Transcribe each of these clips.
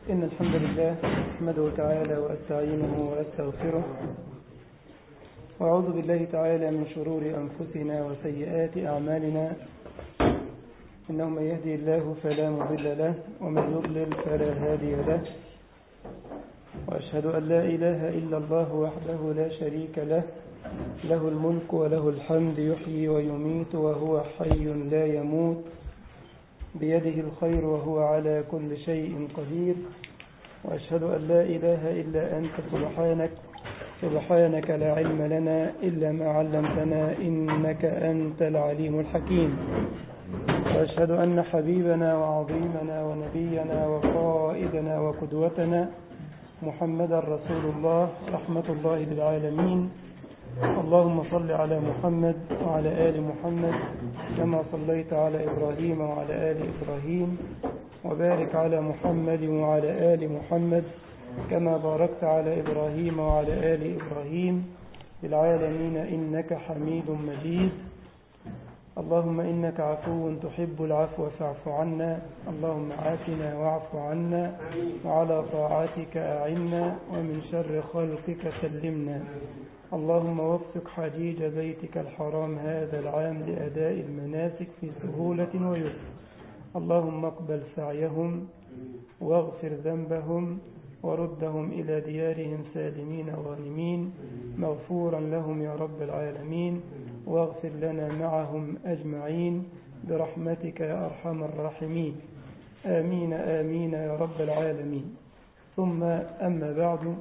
إن الحمد لله نحمده تعالى وأستعينه وأستغفره وأعوذ بالله تعالى من شرور أنفسنا وسيئات أعمالنا إنه من يهدي الله فلا مضل له ومن يضلل فلا هادي له وأشهد أن لا إله إلا الله وحده لا شريك له له الملك وله الحمد يحيي ويميت وهو حي لا يموت بيده الخير وهو على كل شيء قدير وأشهد أن لا إله إلا أنت سبحانك سبحانك لا علم لنا إلا ما علمتنا إنك أنت العليم الحكيم وأشهد أن حبيبنا وعظيمنا ونبينا وقائدنا وقدوتنا محمدا رسول الله رحمة الله للعالمين اللهم صل على محمد وعلى آل محمد كما صليت على إبراهيم وعلى آل إبراهيم وبارك على محمد وعلى آل محمد كما باركت على إبراهيم وعلى آل إبراهيم للعالمين إنك حميد مجيد اللهم إنك عفو تحب العفو فاعف عنا اللهم عافنا واعف عنا وعلى طاعتك أعنا ومن شر خلقك سلمنا اللهم وفق حجيج بيتك الحرام هذا العام لأداء المناسك في سهولة ويسر اللهم اقبل سعيهم واغفر ذنبهم وردهم إلى ديارهم سالمين غانمين مغفورا لهم يا رب العالمين واغفر لنا معهم أجمعين برحمتك يا أرحم الراحمين آمين آمين يا رب العالمين ثم أما بعد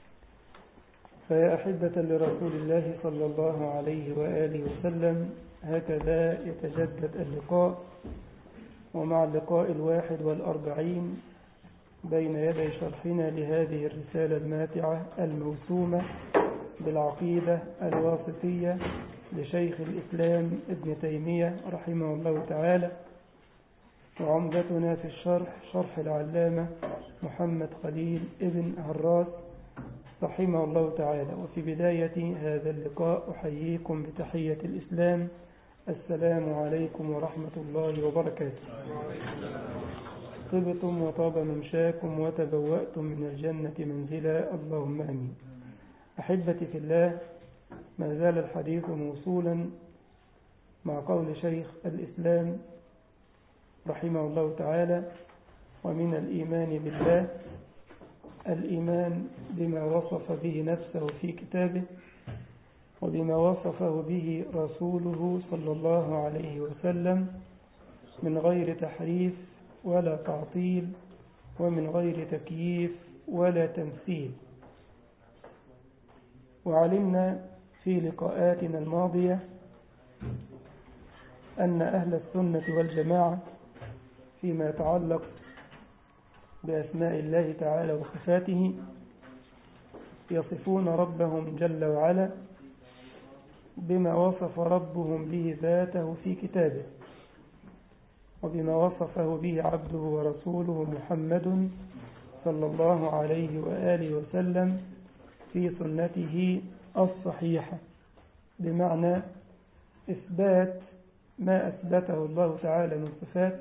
فيا أحبة لرسول الله صلى الله عليه وآله وسلم هكذا يتجدد اللقاء ومع اللقاء الواحد والأربعين بين يدي شرحنا لهذه الرسالة الماتعة الموسومة بالعقيدة الواسطية لشيخ الإسلام ابن تيمية رحمه الله تعالى وعمدتنا في الشرح شرح العلامة محمد خليل ابن هراس رحمه الله تعالى وفي بداية هذا اللقاء أحييكم بتحية الإسلام السلام عليكم ورحمة الله وبركاته طبتم وطاب ممشاكم وتبوأتم من الجنة منزلا اللهم أمين أحبتي في الله ما زال الحديث موصولا مع قول شيخ الإسلام رحمه الله تعالى ومن الإيمان بالله الإيمان بما وصف به نفسه في كتابه وبما وصفه به رسوله صلى الله عليه وسلم من غير تحريف ولا تعطيل ومن غير تكييف ولا تمثيل وعلمنا في لقاءاتنا الماضية أن أهل السنة والجماعة فيما يتعلق بأسماء الله تعالى وصفاته يصفون ربهم جل وعلا بما وصف ربهم به ذاته في كتابه وبما وصفه به عبده ورسوله محمد صلى الله عليه وآله وسلم في سنته الصحيحة بمعنى إثبات ما أثبته الله تعالى من صفات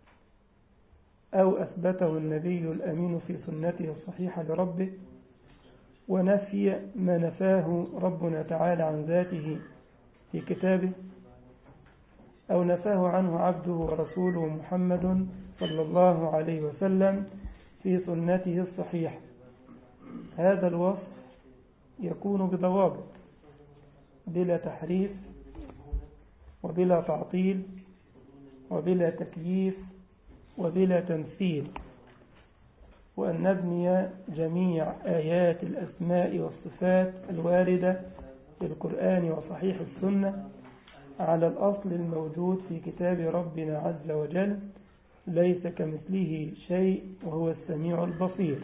أو أثبته النبي الأمين في سنته الصحيحة لربه ونفي ما نفاه ربنا تعالى عن ذاته في كتابه أو نفاه عنه عبده ورسوله محمد صلى الله عليه وسلم في سنته الصحيحة هذا الوصف يكون بضوابط بلا تحريف وبلا تعطيل وبلا تكييف وبلا تمثيل وأن نبني جميع آيات الأسماء والصفات الواردة في القرآن وصحيح السنة على الأصل الموجود في كتاب ربنا عز وجل ليس كمثله شيء وهو السميع البصير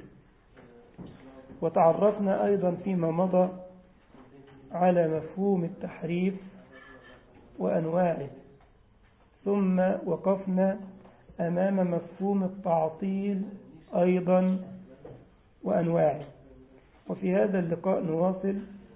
وتعرفنا أيضا فيما مضى على مفهوم التحريف وأنواعه ثم وقفنا أمام مفهوم التعطيل أيضا وأنواعه وفي هذا اللقاء نواصل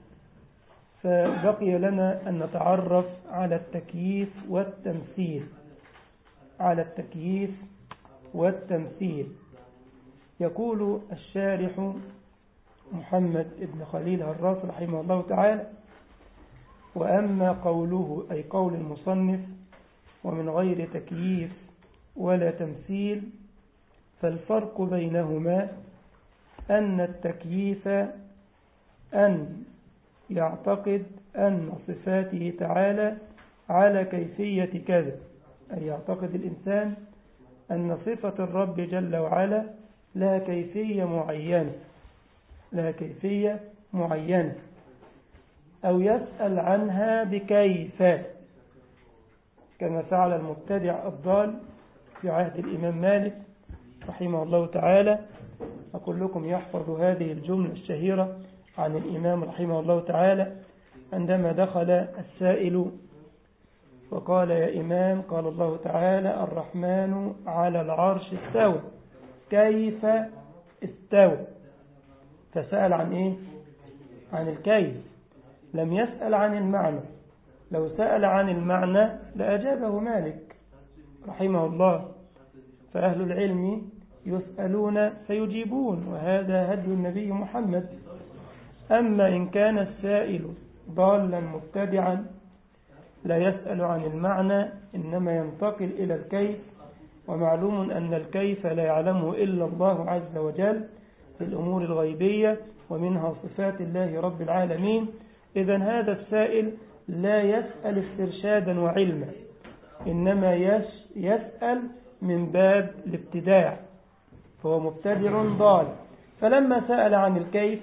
فبقي لنا أن نتعرف على التكييف والتمثيل على التكييف والتمثيل يقول الشارح محمد بن خليل هراس رحمه الله تعالى وأما قوله أي قول المصنف ومن غير تكييف ولا تمثيل فالفرق بينهما أن التكييف أن يعتقد أن صفاته تعالى على كيفية كذا أي يعتقد الإنسان أن صفة الرب جل وعلا لها كيفية معينة لها كيفية معينة أو يسأل عنها بكيف كما فعل المبتدع الضال في عهد الإمام مالك رحمه الله تعالى أقول لكم يحفظ هذه الجملة الشهيرة عن الإمام رحمه الله تعالى عندما دخل السائل وقال يا إمام قال الله تعالى الرحمن على العرش استوى كيف استوى فسأل عن إيه عن الكيف لم يسأل عن المعنى لو سأل عن المعنى لأجابه مالك رحمه الله فأهل العلم يسألون فيجيبون وهذا هدي النبي محمد أما إن كان السائل ضالا مبتدعا لا يسأل عن المعنى إنما ينتقل إلى الكيف ومعلوم أن الكيف لا يعلمه إلا الله عز وجل في الأمور الغيبية ومنها صفات الله رب العالمين إذا هذا السائل لا يسأل استرشادا وعلما إنما يسأل من باب الابتداع فهو مبتدع ضال فلما سأل عن الكيف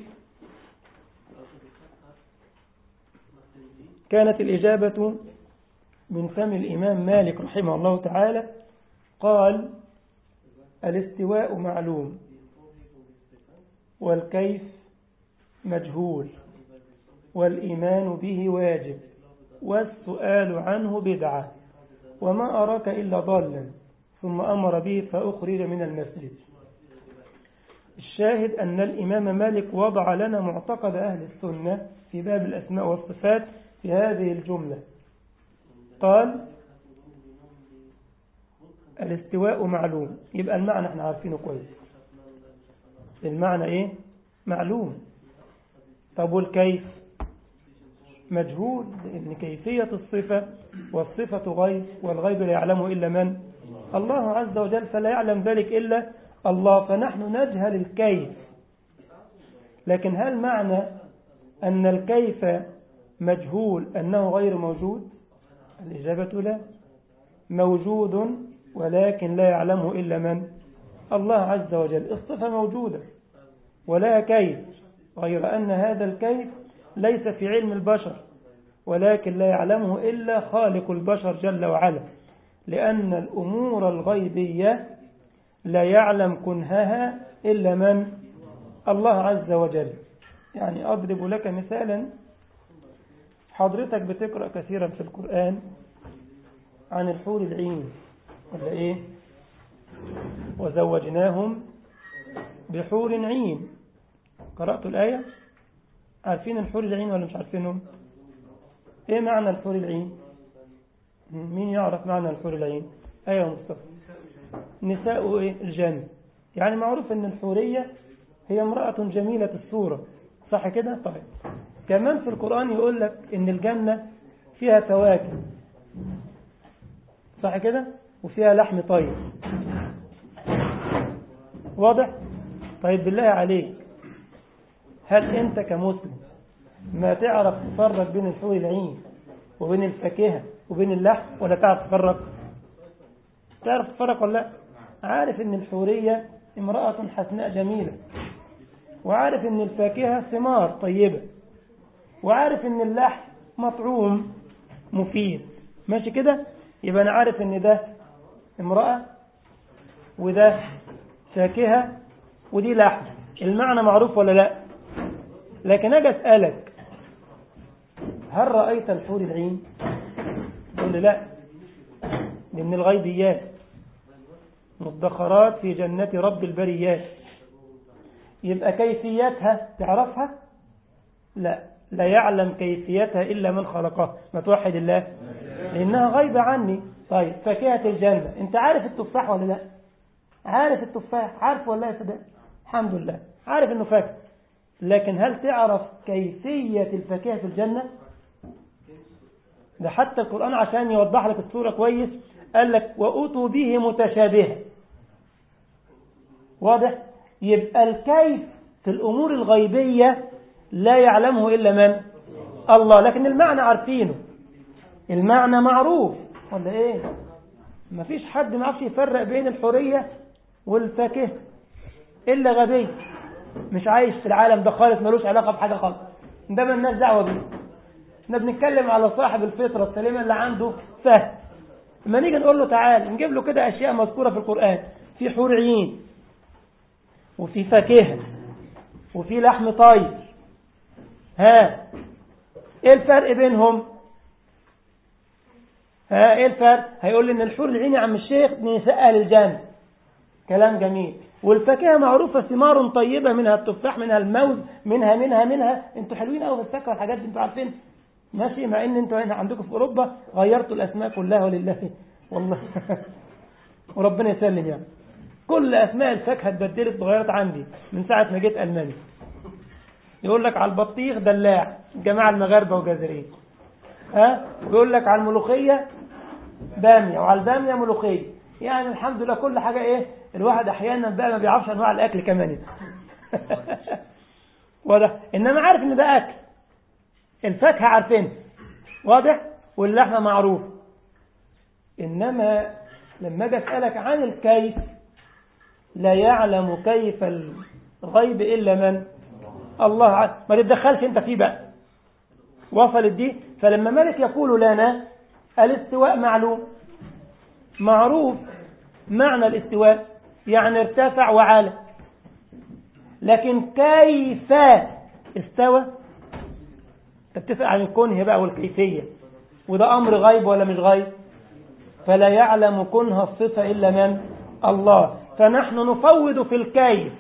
كانت الإجابة من فم الإمام مالك رحمه الله تعالى قال الاستواء معلوم والكيف مجهول والإيمان به واجب والسؤال عنه بدعة وما أراك إلا ضالا ثم أمر به فأخرج من المسجد الشاهد أن الإمام مالك وضع لنا معتقد أهل السنة في باب الأسماء والصفات في هذه الجملة قال الاستواء معلوم يبقى المعنى احنا عارفينه كويس المعنى ايه معلوم طب والكيف مجهول لأن كيفية الصفة والصفة غيب والغيب لا يعلمه إلا من الله عز وجل فلا يعلم ذلك إلا الله فنحن نجهل الكيف لكن هل معنى أن الكيف مجهول أنه غير موجود الإجابة لا موجود ولكن لا يعلمه إلا من الله عز وجل الصفة موجودة ولا كيف غير أن هذا الكيف ليس في علم البشر ولكن لا يعلمه إلا خالق البشر جل وعلا لأن الأمور الغيبية لا يعلم كنهها إلا من الله عز وجل يعني أضرب لك مثالا حضرتك بتقرأ كثيرا في القرآن عن الحور العين ولا إيه وزوجناهم بحور عين قرأت الآية عارفين الحور العين ولا مش عارفينهم ايه معنى الحور العين مين يعرف معنى الحور العين ايوه مصطفى نساء ايه الجنة يعني معروف ان الحورية هي امرأة جميلة الصورة صح كده طيب كمان في القرآن يقول لك ان الجنة فيها فواكه صح كده وفيها لحم طيب واضح طيب بالله عليك هل انت كمسلم ما تعرف تفرق بين الحور العين وبين الفاكهة وبين اللحم ولا تعرف تفرق تعرف تفرق ولا لا عارف ان الحورية امرأة حسناء جميلة وعارف ان الفاكهة ثمار طيبة وعارف ان اللحم مطعوم مفيد ماشي كده يبقى انا عارف ان ده امرأة وده فاكهة ودي لحم المعنى معروف ولا لا لكن اجي اسالك هل رايت الحور العين تقول لي لا دي من الغيبيات مدخرات في جنة رب البريات يبقى كيفيتها تعرفها لا لا يعلم كيفيتها إلا من خلقها ما توحد الله لأنها غيبة عني طيب فاكهة الجنة أنت عارف التفاح ولا لا عارف التفاح عارف ولا يا سيدي الحمد لله عارف انه فاكهة لكن هل تعرف كيفية الفاكهة في الجنة ده حتى القرآن عشان يوضح لك الصورة كويس قال لك وأتوا به متشابهة واضح يبقى الكيف في الأمور الغيبية لا يعلمه إلا من الله لكن المعنى عارفينه المعنى معروف ولا ايه مفيش حد ما يعرفش يفرق بين الحورية والفاكهة إلا غبي مش عايش في العالم ده خالص ملوش علاقة بحاجة خالص ده ما الناس دعوة بيه احنا بنتكلم على صاحب الفطرة السليمة اللي عنده فهم لما نيجي نقول له تعال نجيب له كده أشياء مذكورة في القرآن في حور عين وفي فاكهة وفي لحم طير ها ايه الفرق بينهم ها ايه الفرق هيقول لي ان الحور العين يا عم الشيخ نساء اهل الجنه كلام جميل والفاكهه معروفه ثمار طيبه منها التفاح منها الموز منها منها منها انتوا حلوين قوي في الفاكهه والحاجات دي انتوا عارفين ماشي مع ان انتوا هنا عندكم في اوروبا غيرتوا الاسماء كلها ولله والله وربنا يسلم يعني كل اسماء الفاكهه اتبدلت اتغيرت عندي من ساعه ما جيت المانيا يقول لك على البطيخ دلاع الجماعه المغاربه والجزائريين ها ويقول لك على الملوخيه باميه وعلى الباميه ملوخيه يعني الحمد لله كل حاجه ايه الواحد احيانا بقى ما بيعرفش انواع الاكل كمان واضح انما عارف ان ده اكل الفاكهه عارفين واضح واللحمه معروف انما لما اجي اسالك عن الكيف لا يعلم كيف الغيب الا من الله عز ما تتدخلش انت فيه بقى وصلت دي فلما ملك يقول لنا الاستواء معلوم معروف معنى الاستواء يعني ارتفع وعلى لكن كيف استوى تتفق عن الكنه بقى والكيفية وده أمر غيب ولا مش غيب فلا يعلم كنه الصفة إلا من الله فنحن نفوض في الكيف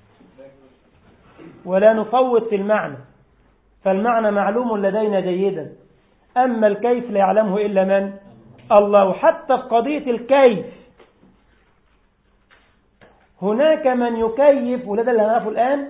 ولا نفوض في المعنى فالمعنى معلوم لدينا جيدا أما الكيف لا يعلمه إلا من الله وحتى في قضية الكيف هناك من يكيف وده اللي هنعرفه الآن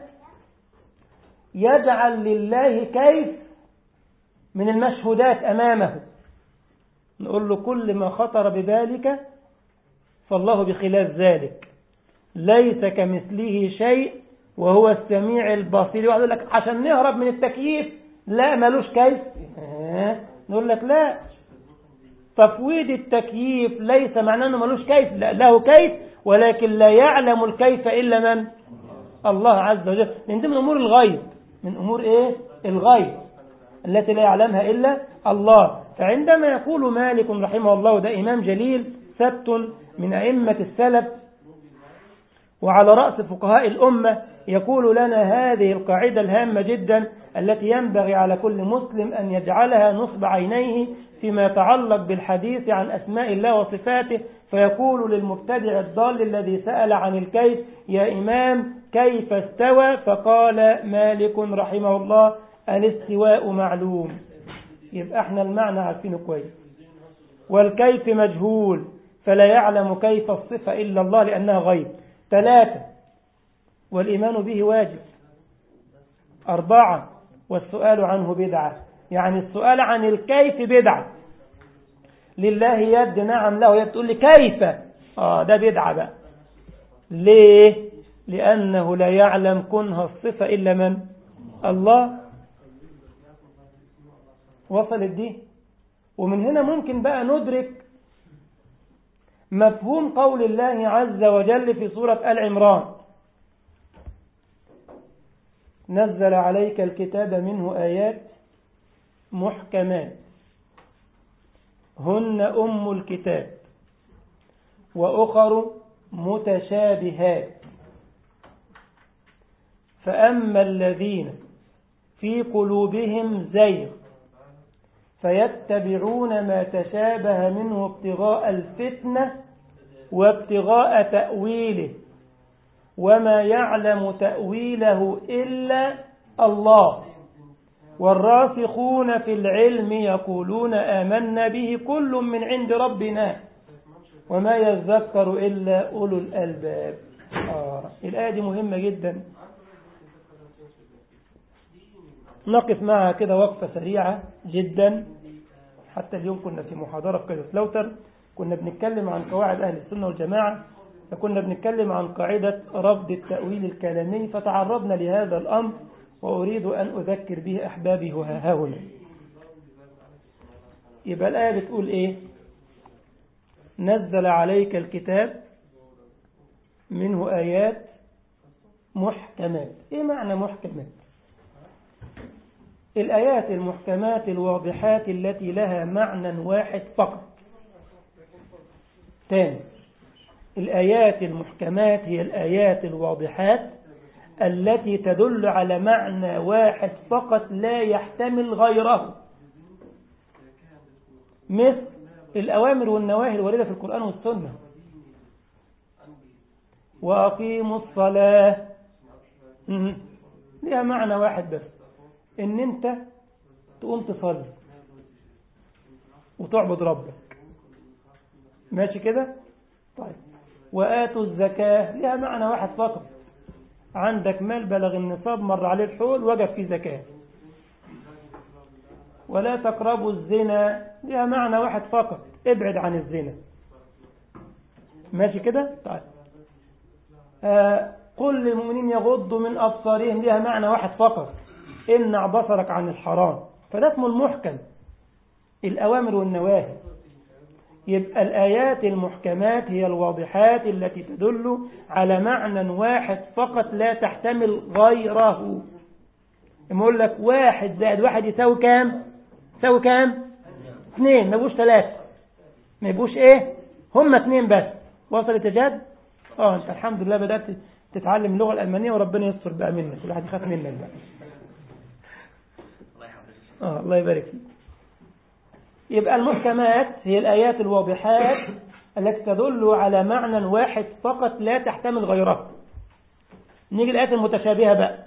يجعل لله كيف من المشهودات أمامه نقول له كل ما خطر ببالك فالله بخلاف ذلك ليس كمثله شيء وهو السميع البصير واحد يقول لك عشان نهرب من التكييف لا ملوش كيف آه. نقول لك لا تفويض التكييف ليس معناه انه ملوش كيف لا له كيف ولكن لا يعلم الكيف الا من الله عز وجل من ضمن امور الغيب من امور ايه الغيب التي لا يعلمها الا الله فعندما يقول مالك رحمه الله ده امام جليل سبت من ائمه السلف وعلى رأس فقهاء الأمة يقول لنا هذه القاعدة الهامة جدا التي ينبغي على كل مسلم أن يجعلها نصب عينيه فيما يتعلق بالحديث عن أسماء الله وصفاته فيقول للمبتدع الضال الذي سأل عن الكيف يا إمام كيف استوى فقال مالك رحمه الله الاستواء معلوم يبقى احنا المعنى عارفينه كويس والكيف مجهول فلا يعلم كيف الصفة إلا الله لأنها غيب ثلاثة والإيمان به واجب أربعة والسؤال عنه بدعة يعني السؤال عن الكيف بدعة لله يد نعم له يد تقول لي كيف آه ده بدعة بقى ليه لأنه لا يعلم كنها الصفة إلا من الله وصلت دي ومن هنا ممكن بقى ندرك مفهوم قول الله عز وجل في سورة آل عمران نزل عليك الكتاب منه آيات محكمات هن أم الكتاب وأخر متشابهات فأما الذين في قلوبهم زيغ فيتبعون ما تشابه منه ابتغاء الفتنة وابتغاء تأويله وما يعلم تأويله إلا الله والراسخون في العلم يقولون آمنا به كل من عند ربنا وما يذكر إلا أولو الألباب آه. الآية دي مهمة جدا نقف معها كده وقفة سريعة جدا حتى اليوم كنا في محاضرة في كايزرسلاوتر كنا بنتكلم عن قواعد أهل السنة والجماعة فكنا بنتكلم عن قاعدة رفض التأويل الكلامي فتعرضنا لهذا الأمر وأريد أن أذكر به أحبابي ها هنا يبقى الآية بتقول إيه نزل عليك الكتاب منه آيات محكمات إيه معنى محكمات الآيات المحكمات الواضحات التي لها معنى واحد فقط تاني الآيات المحكمات هي الآيات الواضحات التي تدل على معنى واحد فقط لا يحتمل غيره مثل الأوامر والنواهي الواردة في القرآن والسنة وأقيموا الصلاة لها معنى واحد بس ان انت تقوم تصلي وتعبد ربك ماشي كده طيب وآتوا الزكاة لها معنى واحد فقط عندك مال بلغ النصاب مر عليه الحول وجب فيه زكاة ولا تقربوا الزنا لها معنى واحد فقط ابعد عن الزنا ماشي كده طيب آه قل للمؤمنين يغضوا من أبصارهم لها معنى واحد فقط امنع بصرك عن الحرام فده اسمه المحكم الأوامر والنواهي يبقى الآيات المحكمات هي الواضحات التي تدل على معنى واحد فقط لا تحتمل غيره يقول لك واحد زائد واحد يساوي كام يساوي كام اثنين ما يبقوش ثلاثة ما يبقوش ايه هم اثنين بس وصلت يا جاد اه انت الحمد لله بدأت تتعلم اللغة الألمانية وربنا يستر بقى منك كل واحد يخاف منك بقى آه الله يبارك فيك يبقى المحكمات هي الآيات الواضحات التي تدل على معنى واحد فقط لا تحتمل غيره نيجي الآيات المتشابهة بقى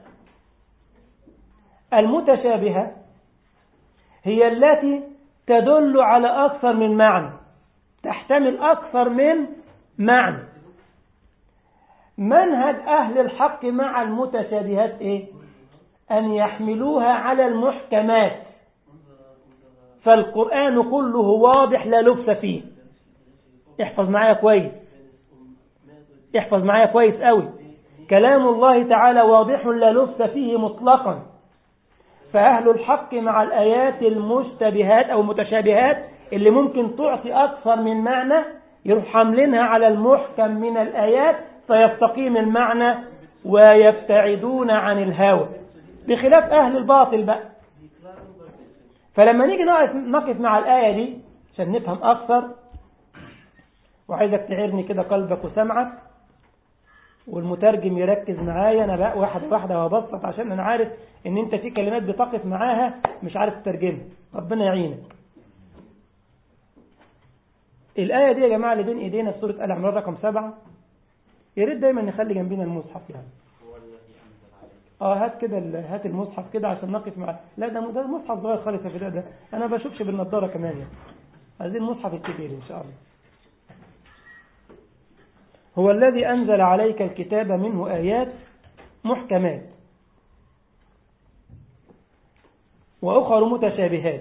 المتشابهة هي التي تدل على أكثر من معنى تحتمل أكثر من معنى منهج أهل الحق مع المتشابهات إيه؟ أن يحملوها على المحكمات فالقرآن كله واضح لا لبس فيه احفظ معايا كويس احفظ معايا كويس قوي كلام الله تعالى واضح لا لبس فيه مطلقا فأهل الحق مع الآيات المشتبهات أو المتشابهات اللي ممكن تعطي أكثر من معنى يروح حاملينها على المحكم من الآيات فيستقيم المعنى ويبتعدون عن الهوى بخلاف أهل الباطل بقى فلما نيجي نقف مع الآية دي عشان نفهم أكثر وعايزك تعيرني كده قلبك وسمعك والمترجم يركز معايا أنا بقى واحدة واحدة وابسط عشان أنا عارف إن أنت في كلمات بتقف معاها مش عارف تترجمها ربنا يعينك الآية دي يا جماعة اللي بين إيدينا في سورة آل عمران رقم سبعة يا ريت دايما نخلي جنبنا المصحف يعني اه هات كده هات المصحف كده عشان نقف مع لا ده ده مصحف صغير خالص يا فداء ده انا ما بشوفش بالنضاره كمان يعني عايزين المصحف الكبير ان شاء الله هو الذي انزل عليك الكتاب منه ايات محكمات واخر متشابهات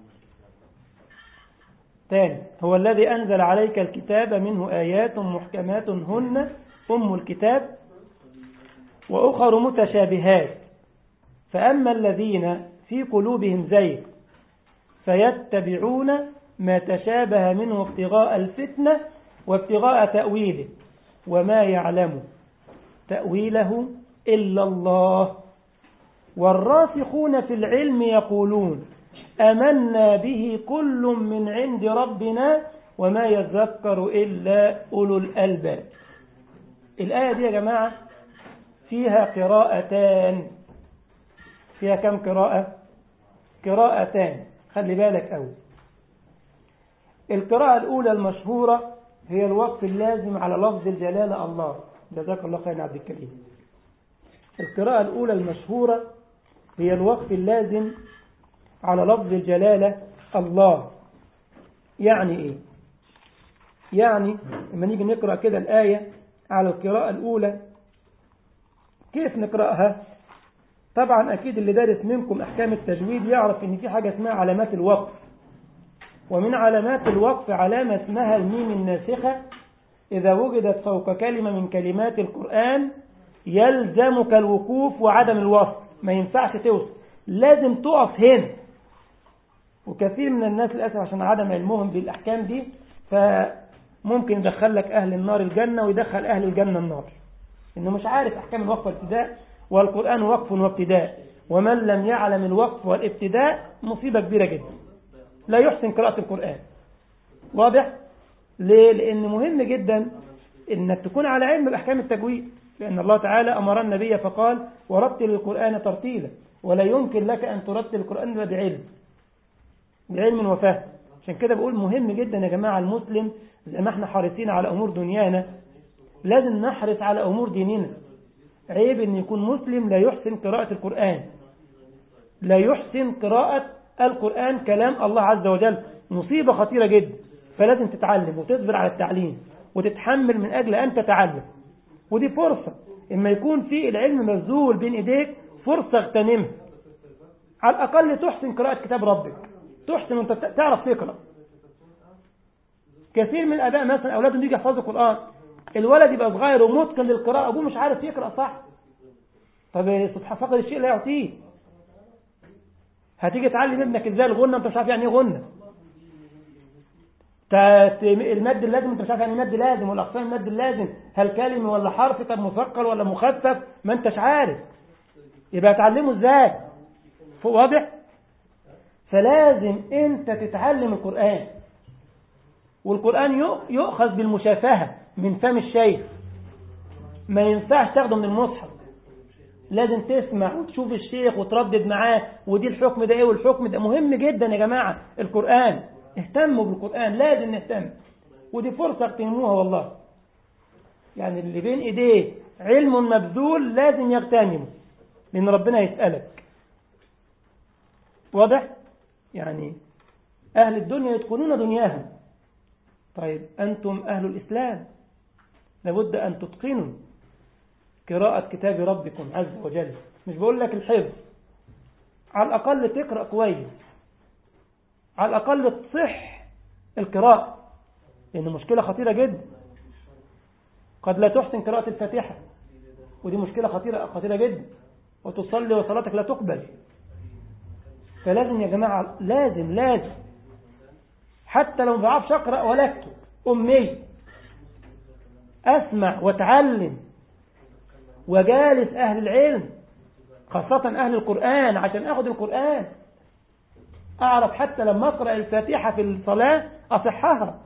ثاني هو الذي انزل عليك الكتاب منه ايات محكمات هن ام الكتاب وأخر متشابهات فأما الذين في قلوبهم زيغ فيتبعون ما تشابه منه ابتغاء الفتنة وابتغاء تأويله وما يعلم تأويله إلا الله والراسخون في العلم يقولون أمنا به كل من عند ربنا وما يذكر إلا أولو الألباب الآية دي يا جماعة فيها قراءتان فيها كم قراءة قراءتان خلي بالك أول القراءة الأولى المشهورة هي الوقف اللازم على لفظ الجلالة الله جزاك الله خير عبد الكريم القراءة الأولى المشهورة هي الوقف اللازم على لفظ الجلالة الله يعني إيه يعني لما نيجي نقرأ كده الآية على القراءة الأولى كيف نقرأها طبعا أكيد اللي دارس منكم أحكام التجويد يعرف إن في حاجة اسمها علامات الوقف ومن علامات الوقف علامة اسمها الميم الناسخة إذا وجدت فوق كلمة من كلمات القرآن يلزمك الوقوف وعدم الوصل ما ينفعش توصل لازم تقف هنا وكثير من الناس للأسف عشان عدم علمهم بالأحكام دي فممكن يدخل لك أهل النار الجنة ويدخل أهل الجنة النار إنه مش عارف أحكام الوقف والابتداء والقرآن وقف وابتداء ومن لم يعلم الوقف والابتداء مصيبة كبيرة جدا لا يحسن قراءة القرآن واضح؟ ليه؟ لأن مهم جدا إنك تكون على علم بأحكام التجويد لأن الله تعالى أمر النبي فقال ورتل القرآن ترتيلا ولا يمكن لك أن ترتل القرآن إلا بعلم بعلم وفهم عشان كده بقول مهم جدا يا جماعة المسلم زي ما احنا حريصين على أمور دنيانا لازم نحرص على أمور ديننا عيب أن يكون مسلم لا يحسن قراءة القرآن لا يحسن قراءة القرآن كلام الله عز وجل مصيبة خطيرة جدا فلازم تتعلم وتصبر على التعليم وتتحمل من أجل أن تتعلم ودي فرصة إما يكون في العلم مبذول بين إيديك فرصة اغتنمها على الأقل تحسن قراءة كتاب ربك تحسن وانت تعرف تقرأ كثير من الآباء مثلا أولادهم يجي يحفظوا القرآن الولد يبقى صغير ومتقن للقراءة أبوه مش عارف يقرأ صح طب سبحان فقد الشيء لا يعطيه هتيجي تعلم ابنك ازاي الغنة انت مش عارف يعني ايه غنة المد اللازم انت مش عارف يعني مد لازم والاقسام المد اللازم هل كلمة ولا حرف طب مثقل ولا مخفف ما انتش عارف يبقى تعلمه ازاي واضح فلازم انت تتعلم القرآن والقرآن يؤخذ بالمشافهة من فم الشيخ ما ينفعش تاخده من المصحف لازم تسمع وتشوف الشيخ وتردد معاه ودي الحكم ده ايه والحكم ده مهم جدا يا جماعة القرآن اهتموا بالقرآن لازم نهتم ودي فرصة اغتنموها والله يعني اللي بين ايديه علم مبذول لازم يغتنمه لان ربنا يسألك واضح يعني اهل الدنيا يدخلون دنياهم طيب أنتم أهل الإسلام لابد أن تتقنوا قراءة كتاب ربكم عز وجل مش بقول لك الحفظ على الأقل تقرأ كويس على الأقل تصح القراءة لأن مشكلة خطيرة جدا قد لا تحسن قراءة الفاتحة ودي مشكلة خطيرة خطيرة جدا وتصلي وصلاتك لا تقبل فلازم يا جماعة لازم لازم حتى لو ما بعرفش اقرا ولا اكتب امي اسمع واتعلم وجالس اهل العلم خاصة اهل القرآن عشان اخد القرآن اعرف حتى لما اقرا الفاتحة في الصلاة اصحها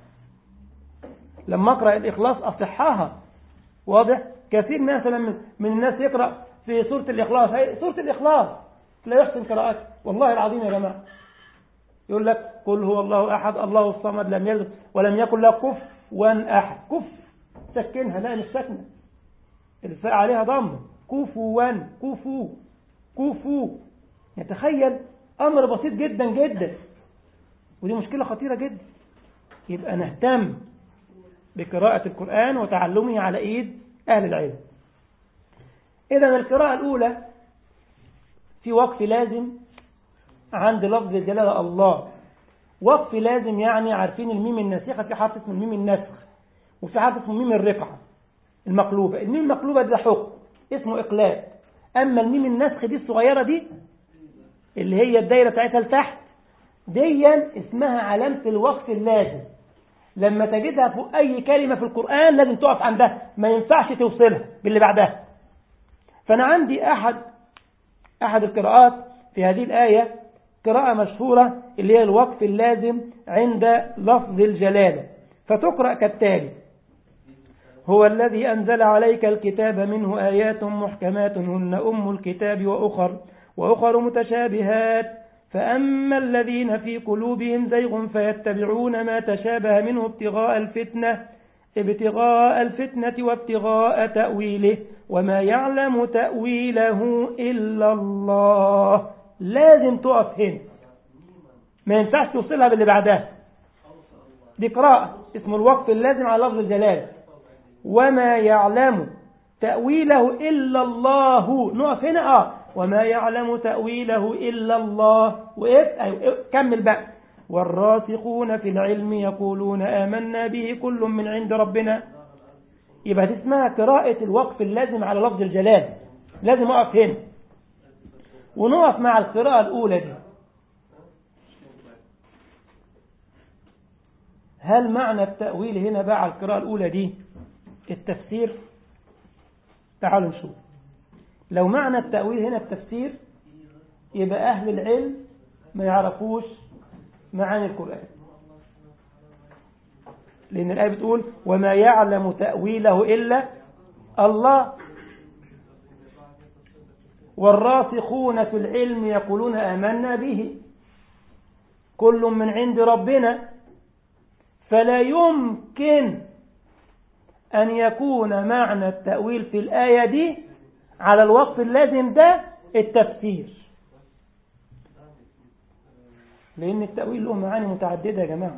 لما اقرا الاخلاص اصحها واضح كثير مثلا من الناس يقرا في سورة الاخلاص هي سورة الاخلاص لا يحسن قراءته والله العظيم يا جماعه يقول لك قل هو الله أحد الله الصمد لم يلد ولم يكن له كفوا أحد كف سكنها لا مش ساكنة الفاء عليها ضم كفوا كفو كفو يتخيل أمر بسيط جدا جدا ودي مشكلة خطيرة جدا يبقى نهتم بقراءة القرآن وتعلمه على إيد أهل العلم إذا القراءة الأولى في وقف لازم عند لفظ الجلالة الله وقف لازم يعني عارفين الميم الناسخة في حرف اسمه الميم النسخ وفي حرف اسمه ميم الرفعة المقلوبة الميم المقلوبة ده حكم اسمه إقلاب أما الميم النسخ دي الصغيرة دي اللي هي الدايرة بتاعتها لتحت ديا اسمها علامة الوقف اللازم لما تجدها فوق أي كلمة في القرآن لازم تقف عندها ما ينفعش توصلها باللي بعدها فأنا عندي أحد أحد القراءات في هذه الآية قراءة مشهورة اللي هي الوقف اللازم عند لفظ الجلالة فتقرأ كالتالي هو الذي أنزل عليك الكتاب منه آيات محكمات هن أم الكتاب وأخر وأخر متشابهات فأما الذين في قلوبهم زيغ فيتبعون ما تشابه منه ابتغاء الفتنة ابتغاء الفتنة وابتغاء تأويله وما يعلم تأويله إلا الله لازم تقف هنا ما ينفعش توصلها باللي بعدها دي قراءة اسمه الوقف اللازم على لفظ الجلال وما يعلم تأويله إلا الله نقف هنا آه وما يعلم تأويله إلا الله وإيه أيوة كمل بقى والراسخون في العلم يقولون آمنا به كل من عند ربنا يبقى دي اسمها قراءة الوقف اللازم على لفظ الجلال لازم أقف هنا ونقف مع القراءة الأولى دي هل معنى التأويل هنا بقى على القراءة الأولى دي التفسير تعالوا نشوف لو معنى التأويل هنا التفسير يبقى أهل العلم ما يعرفوش معاني القرآن لأن الآية بتقول وما يعلم تأويله إلا الله والراسخون في العلم يقولون آمنا به كل من عند ربنا فلا يمكن أن يكون معنى التأويل في الآية دي على الوقت اللازم ده التفسير لأن التأويل له معاني متعددة يا جماعة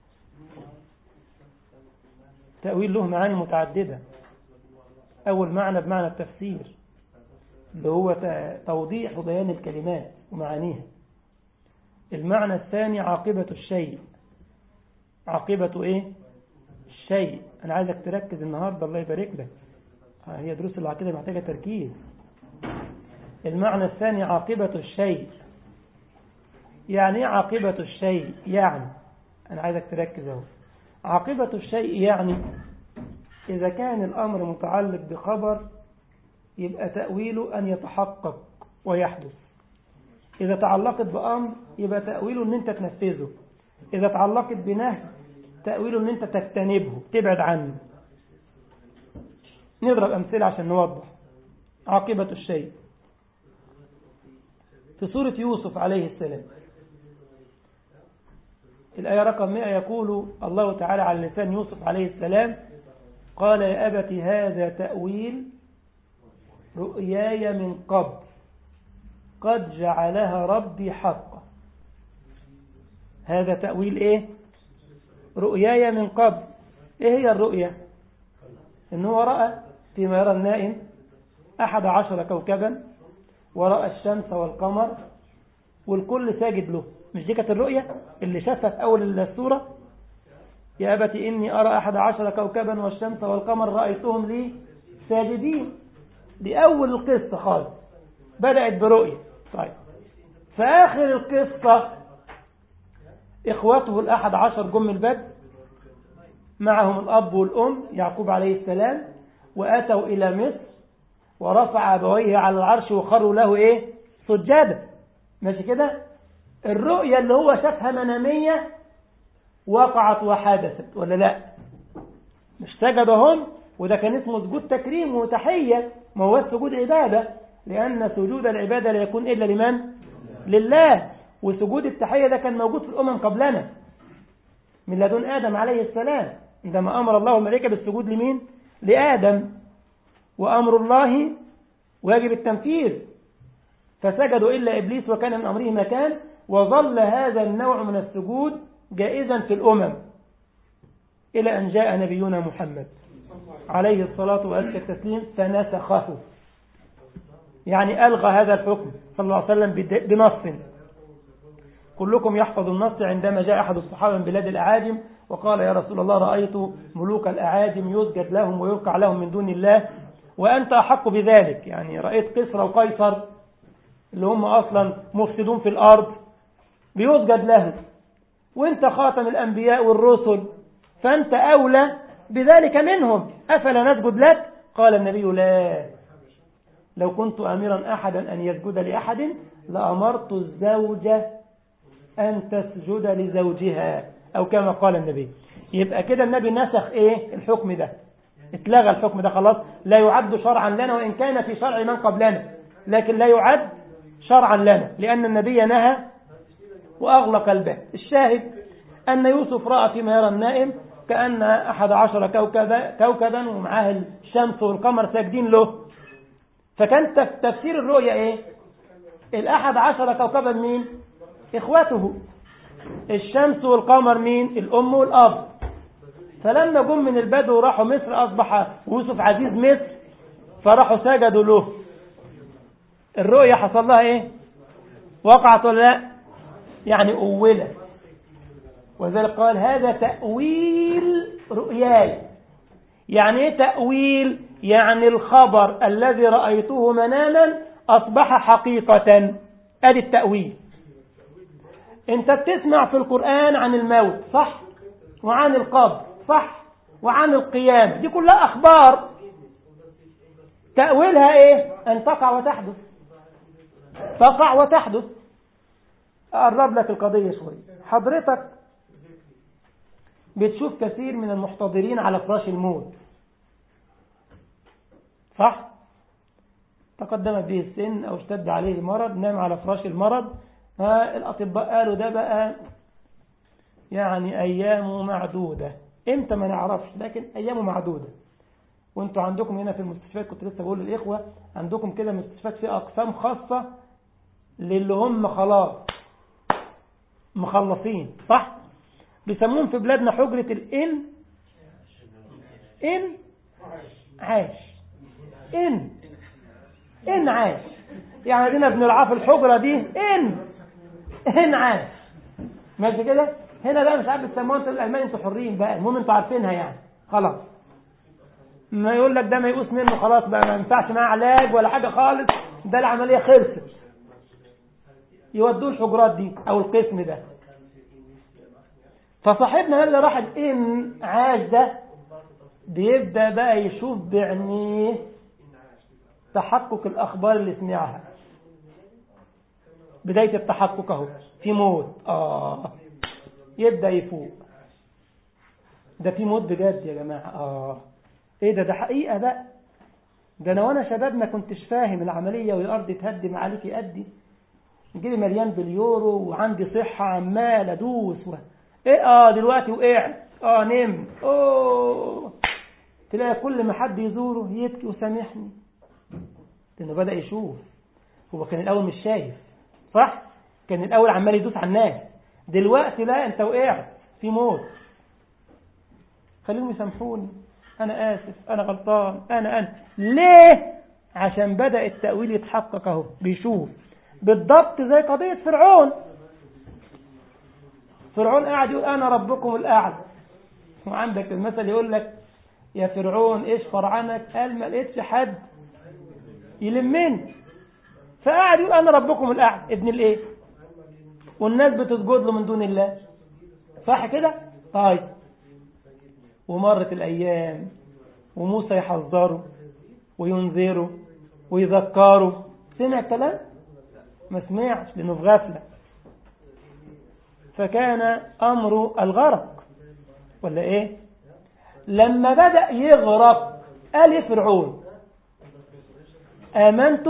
التأويل له معاني متعددة أول معنى بمعنى التفسير اللي هو توضيح وبيان الكلمات ومعانيها المعنى الثاني عاقبة الشيء عاقبة ايه الشيء انا عايزك تركز النهاردة الله يبارك لك هي دروس العقيدة محتاجة تركيز المعنى الثاني عاقبة الشيء يعني ايه عاقبة الشيء يعني انا عايزك تركز اهو عاقبة الشيء يعني اذا كان الامر متعلق بخبر يبقى تأويله ان يتحقق ويحدث اذا تعلقت بامر يبقى تأويله ان انت تنفذه اذا تعلقت بنهي تأويله ان انت تجتنبه تبعد عنه نضرب امثلة عشان نوضح عاقبة الشيء في سورة يوسف عليه السلام الآية رقم 100 يقول الله تعالى على لسان يوسف عليه السلام قال يا أبت هذا تأويل رؤياي من قبل قد جعلها ربي حقا هذا تأويل إيه رؤياي من قبل إيه هي الرؤية إن هو رأى فيما يرى النائم أحد عشر كوكبا ورأى الشمس والقمر والكل ساجد له مش دي كانت الرؤية اللي شافها في أول السورة يا أبت إني أرى أحد عشر كوكبا والشمس والقمر رأيتهم لي ساجدين دي أول القصة خالص بدأت برؤية طيب في آخر القصة إخوته الأحد عشر جم البدر معهم الأب والأم يعقوب عليه السلام وأتوا إلى مصر ورفع أبويه على العرش وخروا له إيه سجادة ماشي كده الرؤية اللي هو شافها منامية وقعت وحدثت ولا لا مش سجدهم وده كان اسمه سجود تكريم وتحية ما هو سجود عبادة لأن سجود العبادة لا يكون إلا لمن لله وسجود التحية ده كان موجود في الأمم قبلنا من لدن آدم عليه السلام عندما أمر الله الملائكة بالسجود لمين لآدم وأمر الله واجب التنفيذ فسجدوا إلا إبليس وكان من أمره مكان وظل هذا النوع من السجود جائزا في الأمم إلى أن جاء نبينا محمد عليه الصلاة وأزكى التسليم فنسخه يعني ألغى هذا الحكم صلى الله عليه وسلم بنص كلكم يحفظ النص عندما جاء أحد الصحابة من بلاد الأعاجم وقال يا رسول الله رأيت ملوك الأعاجم يسجد لهم ويركع لهم من دون الله وأنت أحق بذلك يعني رأيت قسر وقيصر اللي هم أصلا مفسدون في الأرض بيسجد لهم وانت خاتم الأنبياء والرسل فأنت أولى بذلك منهم أفلا نسجد لك قال النبي لا لو كنت أميرا أحدا أن يسجد لأحد لأمرت الزوجة أن تسجد لزوجها أو كما قال النبي يبقى كده النبي نسخ إيه الحكم ده اتلغى الحكم ده خلاص لا يعد شرعا لنا وإن كان في شرع من قبلنا لكن لا يعد شرعا لنا لأن النبي نهى وأغلق الباب الشاهد أن يوسف رأى فيما يرى النائم كأن أحد عشر كوكبا, كوكبا ومعاه الشمس والقمر ساجدين له فكان تفسير الرؤيا إيه الأحد عشر كوكبا مين إخوته الشمس والقمر مين الأم والأب فلما جم من البدو وراحوا مصر أصبح يوسف عزيز مصر فراحوا سجدوا له الرؤية حصل لها ايه وقعت ولا لا يعني أولت وذلك قال هذا تأويل رؤياي يعني ايه تأويل يعني الخبر الذي رأيته مناما أصبح حقيقة ادي التأويل انت بتسمع في القرآن عن الموت صح وعن القبر صح وعن القيامة دي كلها أخبار تأويلها ايه ان تقع وتحدث تقع وتحدث أقرب لك القضية شوية حضرتك بتشوف كثير من المحتضرين على فراش الموت صح تقدم به السن أو اشتد عليه المرض نام على فراش المرض ها الأطباء قالوا ده بقى يعني أيامه معدودة امتى ما نعرفش لكن أيامه معدودة وانتوا عندكم هنا في المستشفيات كنت لسه بقول للإخوة عندكم كده مستشفيات في أقسام خاصة للي هم خلاص مخلصين صح بيسموهم في بلادنا حجرة الإن إن عاش إن إن عاش يعني عندنا بنلعب في الحجرة دي إن إن عاش ماشي كده هنا بقى مش عارف بتسموها انتوا الألمان انتوا حرين بقى المهم انتوا عارفينها يعني خلاص ما يقول لك ده ما يقوس منه خلاص بقى ما ينفعش معاه علاج ولا حاجة خالص ده العملية خلصت يودوه الحجرات دي او القسم ده فصاحبنا اللي راح الان عاش ده بيبدأ بقى يشوف بعينيه تحقق الأخبار اللي سمعها بداية التحقق اهو في موت آه يبدأ يفوق ده في موت بجد يا جماعة آه ايه ده ده حقيقة بقى ده انا وانا شباب ما كنتش فاهم العملية والارض تهدم عليك يأدي جيلي مليان باليورو وعندي صحة عمال ادوس و... ايه اه دلوقتي وقعت اه نم اوه تلاقي كل ما حد يزوره يبكي وسامحني لانه بدأ يشوف هو كان الاول مش شايف صح كان الاول عمال يدوس على الناس دلوقتي لا انت وقعت في موت خليهم يسامحوني انا اسف انا غلطان انا انا ليه عشان بدأ التأويل يتحقق اهو بيشوف بالضبط زي قضية فرعون فرعون قاعد يقول أنا ربكم الأعلى وعندك المثل يقول لك يا فرعون إيش فرعنك قال ما لقيتش حد يلمني فقاعد يقول أنا ربكم الأعلى ابن الإيه والناس بتسجد له من دون الله صح كده طيب ومرت الأيام وموسى يحذره وينذره ويذكره سمع الكلام ما سمعش لأنه في غفلة فكان أمر الغرق ولا إيه لما بدأ يغرق قال إيه فرعون آمنت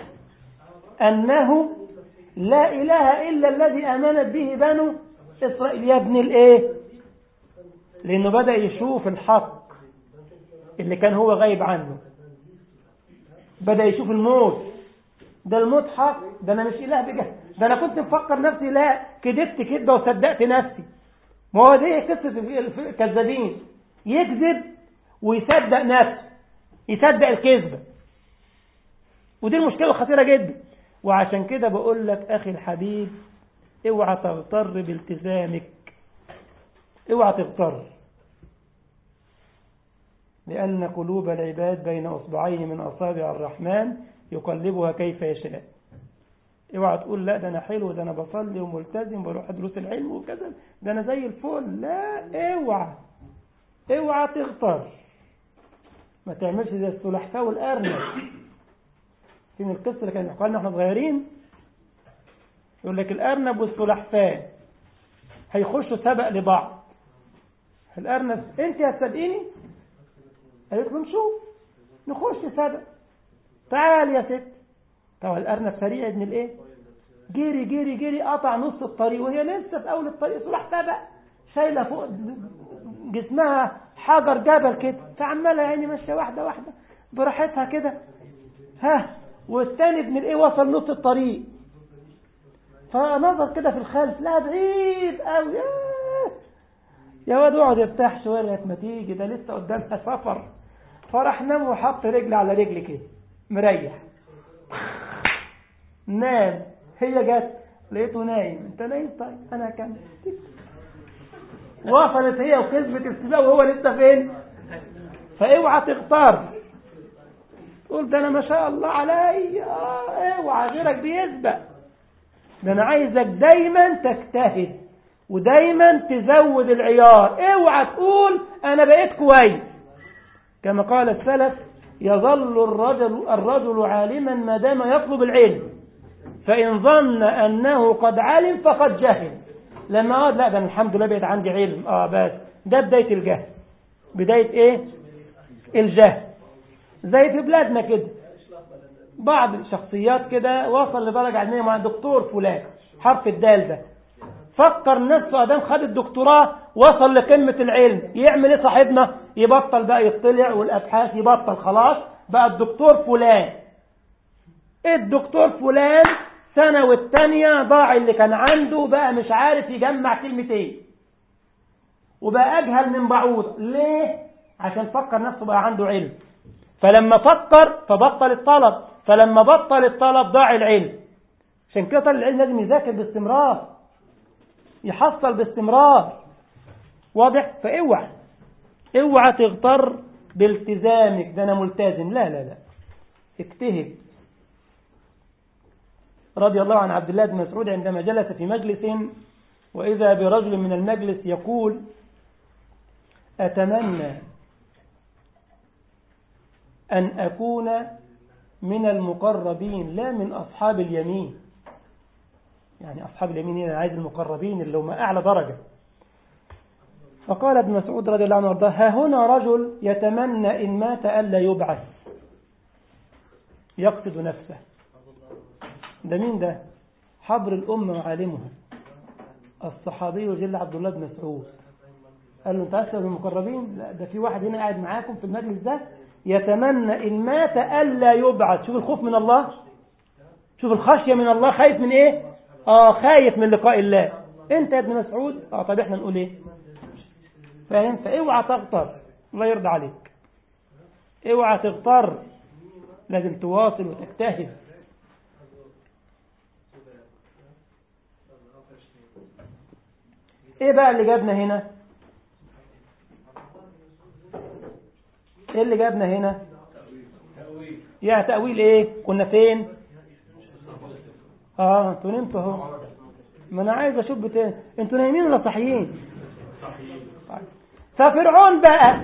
أنه لا إله إلا الذي آمنت به بنو إسرائيل يا ابن الإيه لأنه بدأ يشوف الحق اللي كان هو غايب عنه بدأ يشوف الموت ده الموت حق ده أنا مش إله بجد ده أنا كنت مفكر نفسي لا كدبت كده وصدقت نفسي ما هو دي قصة الكذابين يكذب ويصدق نفسه يصدق الكذبة ودي المشكلة الخطيرة جدا وعشان كده بقول لك أخي الحبيب اوعى تغتر بالتزامك اوعى تغتر لأن قلوب العباد بين أصبعين من أصابع الرحمن يقلبها كيف يشاء اوعى تقول لا ده انا حلو ده انا بصلي وملتزم بروح دروس العلم وكذا ده انا زي الفل لا اوعى اوعى تغتر ما تعملش زي السلحفاه والارنب فين القصه اللي كان يحكوا لنا احنا صغيرين يقول لك الارنب والسلحفاه هيخشوا سبق لبعض الارنب انت هتصدقيني قالت له نشوف نخش سبق تعال يا ست طبعا الارنب سريع ابن الايه جري جري جري قطع نص الطريق وهي لسه في اول الطريق سلحفاه بقى شايله فوق جسمها حجر جبل كده فعماله يعني ماشيه واحده واحده براحتها كده ها والثاني ابن الايه وصل نص الطريق فنظر كده في الخلف لا بعيد قوي يا واد اقعد ارتاح شويه لغايه ما تيجي ده لسه قدامها سفر فراح نام وحط رجل على رجل كده مريح نام هي جت لقيته نايم انت نايم طيب انا كم وصلت هي وكسبت السباق وهو لسه فين فاوعى تختار تقول ده انا ما شاء الله علي اه اوعى غيرك بيسبق ده انا عايزك دايما تجتهد ودايما تزود العيار اوعى تقول انا بقيت كويس كما قال السلف يظل الرجل الرجل عالما ما دام يطلب العلم فإن ظن أنه قد علم فقد جهل لما قال لا ده أنا الحمد لله بقيت عندي علم اه بس ده بداية الجهل بداية ايه الجهل زي في بلادنا كده بعض الشخصيات كده وصل لدرجة علمية مع دكتور فلان حرف الدال ده فكر نفسه ادام خد الدكتوراه وصل لقمة العلم يعمل ايه صاحبنا يبطل بقى يطلع والابحاث يبطل خلاص بقى الدكتور فلان الدكتور فلان سنة والتانية ضاع اللي كان عنده بقى مش عارف يجمع كلمتين وبقى أجهل من بعوض ليه؟ عشان فكر نفسه بقى عنده علم فلما فكر فبطل الطلب فلما بطل الطلب ضاع العلم عشان كده طالب العلم لازم يذاكر باستمرار يحصل باستمرار واضح فاوعى اوعى تغتر بالتزامك ده انا ملتزم لا لا لا اجتهد رضي الله عن عبد الله بن مسعود عندما جلس في مجلس وإذا برجل من المجلس يقول أتمنى أن أكون من المقربين لا من أصحاب اليمين يعني أصحاب اليمين هنا عايز المقربين اللي هم أعلى درجة فقال ابن مسعود رضي الله عنه وارضاه ها هنا رجل يتمنى إن مات ألا يبعث يقصد نفسه ده مين ده حبر الأمة وعالمها الصحابي الجل عبد الله بن مسعود قال له انت أسأل المقربين لا ده في واحد هنا قاعد معاكم في المجلس ده يتمنى إن مات ألا يبعث شوف الخوف من الله شوف الخشية من الله خايف من إيه آه خايف من لقاء الله أنت يا ابن مسعود آه طب إحنا نقول إيه فاهم فاوعى تغتر الله يرضى عليك اوعى تغتر لازم تواصل وتجتهد ايه بقى اللي جابنا هنا ايه اللي جابنا هنا يا تأويل ايه كنا فين اه انتوا نمتوا اهو ما انا عايز اشوف تاني انتوا نايمين ولا صاحيين ففرعون بقى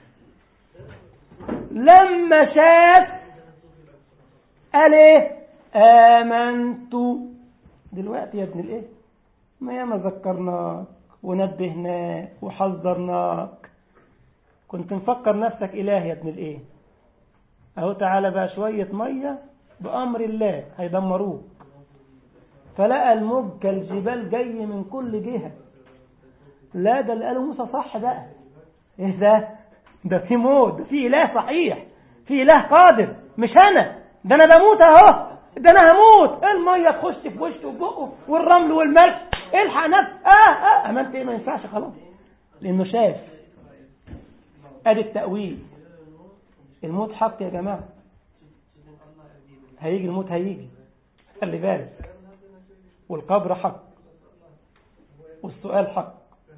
لما شاف قال ايه امنت دلوقتي يا ابن الايه ما ياما ذكرناك ونبهناك وحذرناك كنت مفكر نفسك اله يا ابن الايه اهو تعالى بقى شوية مية بأمر الله هيدمروك فلقى الموج كالجبال جاي من كل جهة لا ده اللي قاله موسى صح بقى ايه ده ده في موت ده في اله صحيح في اله قادر مش انا ده انا بموت اهو ده انا هموت الميه تخش في وشه وبقه والرمل والملح الحق نفس اه اه امنت ايه ما ينفعش خلاص لانه شاف ادي التاويل الموت حق يا جماعه هيجي الموت هيجي خلي بالك والقبر حق والسؤال حق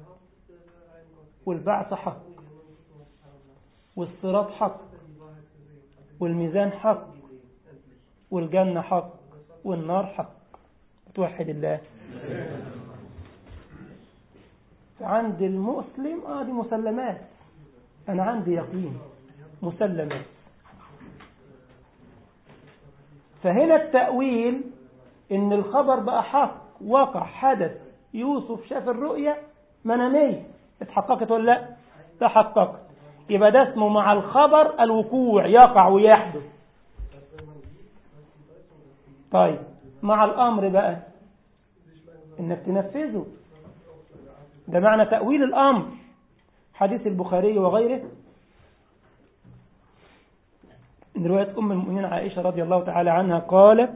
والبعث حق والصراط حق والميزان حق والجنة حق والنار حق توحد الله عند المسلم اه دي مسلمات انا عندي يقين مسلمات فهنا التأويل ان الخبر بقى حق وقع حدث يوسف شاف الرؤية منامية اتحققت ولا لا تحققت يبقى ده اسمه مع الخبر الوقوع يقع ويحدث طيب مع الأمر بقى إنك تنفذه ده معنى تأويل الأمر حديث البخاري وغيره من رواية أم المؤمنين عائشة رضي الله تعالى عنها قالت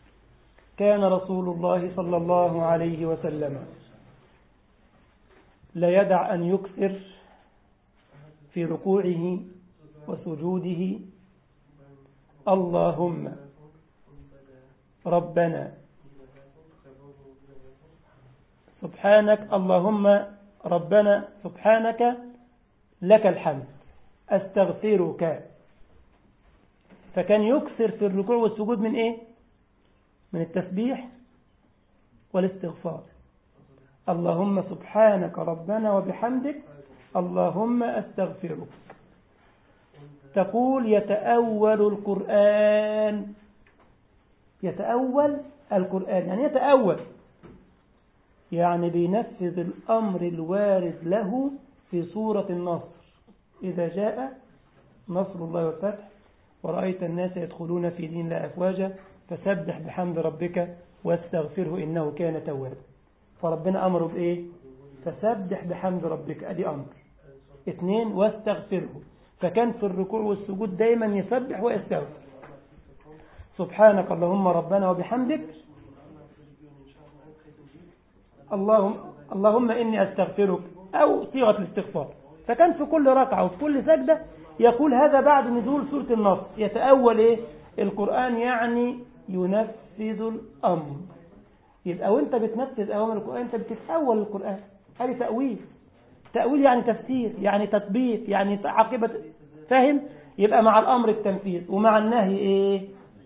كان رسول الله صلى الله عليه وسلم لا يدع أن يكثر في ركوعه وسجوده اللهم ربنا سبحانك اللهم ربنا سبحانك لك الحمد أستغفرك فكان يكثر في الركوع والسجود من إيه من التسبيح والاستغفار اللهم سبحانك ربنا وبحمدك اللهم أستغفرك تقول يتأول القرآن يتأول القرآن يعني يتأول يعني بينفذ الأمر الوارد له في سورة النصر إذا جاء نصر الله والفتح ورأيت الناس يدخلون في دين الله أفواجا فسبح بحمد ربك واستغفره إنه كان توابا فربنا أمره بإيه فسبح بحمد ربك أدي أمر اثنين واستغفره فكان في الركوع والسجود دايما يسبح ويستغفر سبحانك اللهم ربنا وبحمدك اللهم اللهم إني أستغفرك أو صيغة الاستغفار فكان في كل ركعة وفي كل سجدة يقول هذا بعد نزول سورة النصر يتأول إيه القرآن يعني ينفذ الأمر يبقى وانت بتنفذ أوامر القرآن انت بتتأول القرآن هذه تأويل تأويل يعني تفسير يعني تطبيق يعني عاقبة فاهم يبقى مع الأمر التنفيذ ومع النهي إيه